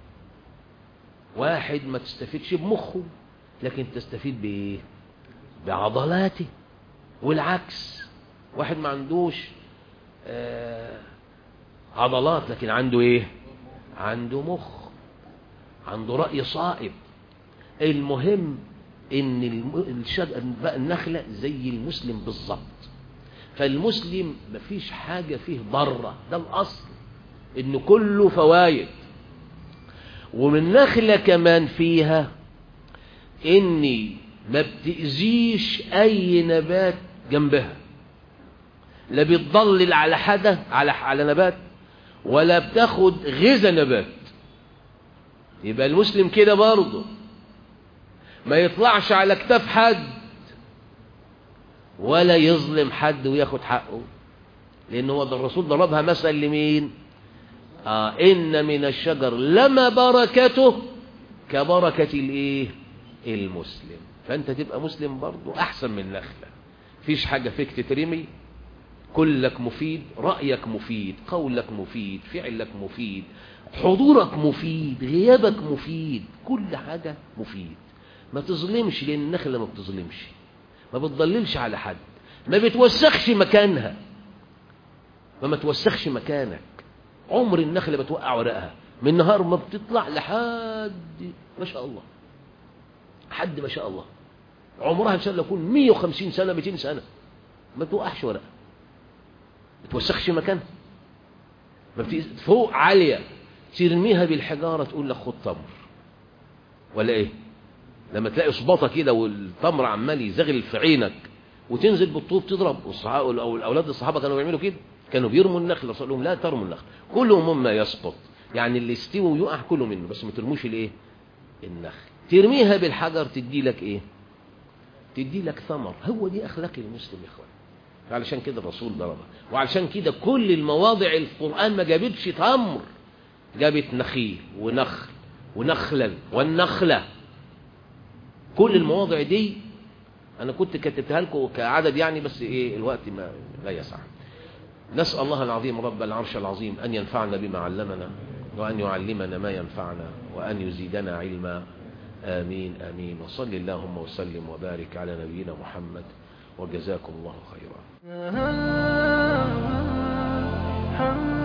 واحد ما تستفيدش بمخه لكن تستفيد بايه بعضلاته والعكس واحد ما عندوش آه عضلات لكن عنده ايه عنده مخ عنده رأي صائب المهم ان النخلة زي المسلم بالظبط فالمسلم مفيش حاجة فيه ضرة ده الأصل ان كله فوايد ومن نخلة كمان فيها اني ما بتأذيش اي نبات جنبها لا بتضلل على حدا على على نبات ولا بتاخد غذاء نبات يبقى المسلم كده برضه ما يطلعش على كتاف حد ولا يظلم حد وياخد حقه لان هو ده الرسول ضربها مثل لمين آه ان من الشجر لما بركته كبركة الايه المسلم فانت تبقى مسلم برضه احسن من نخلة فيش حاجة فيك تترمي كلك مفيد رأيك مفيد قولك مفيد فعلك مفيد حضورك مفيد غيابك مفيد كل حاجة مفيد ما تظلمش لأن النخلة ما بتظلمش ما بتضللش على حد ما بتوسخش مكانها ما ما توسخش مكانك عمر النخلة بتوقع ورقها من نهار ما بتطلع لحد ما شاء الله حد ما شاء الله عمرها ان شاء الله يكون 150 سنة 200 سنة ما توقعش ورقها ما توسخش مكانها ما بت... فوق عالية ترميها بالحجارة تقول لك خد تمر ولا ايه لما تلاقي صباطة كده والتمر عمال يزغل في عينك وتنزل بالطوب تضرب والصحابة او الاولاد الصحابة كانوا بيعملوا كده كانوا بيرموا النخل رسول لهم لا ترموا النخل كلهم مما يسقط يعني اللي يستوي ويقع كله منه بس ما ترموش الايه النخل ترميها بالحجر تدي لك ايه تدي لك ثمر هو دي اخلاق المسلم يا اخوان علشان كده الرسول ضربها وعلشان كده كل المواضع القرآن ما جابتش تمر جابت نخيل ونخل ونخلا والنخلة كل المواضع دي انا كنت كتبتها لكم كعدد يعني بس ايه الوقت ما لا يسع نسأل الله العظيم رب العرش العظيم أن ينفعنا بما علمنا وأن يعلمنا ما ينفعنا وأن يزيدنا علما آمين آمين وصل اللهم وسلم وبارك على نبينا محمد وجزاكم الله خيرا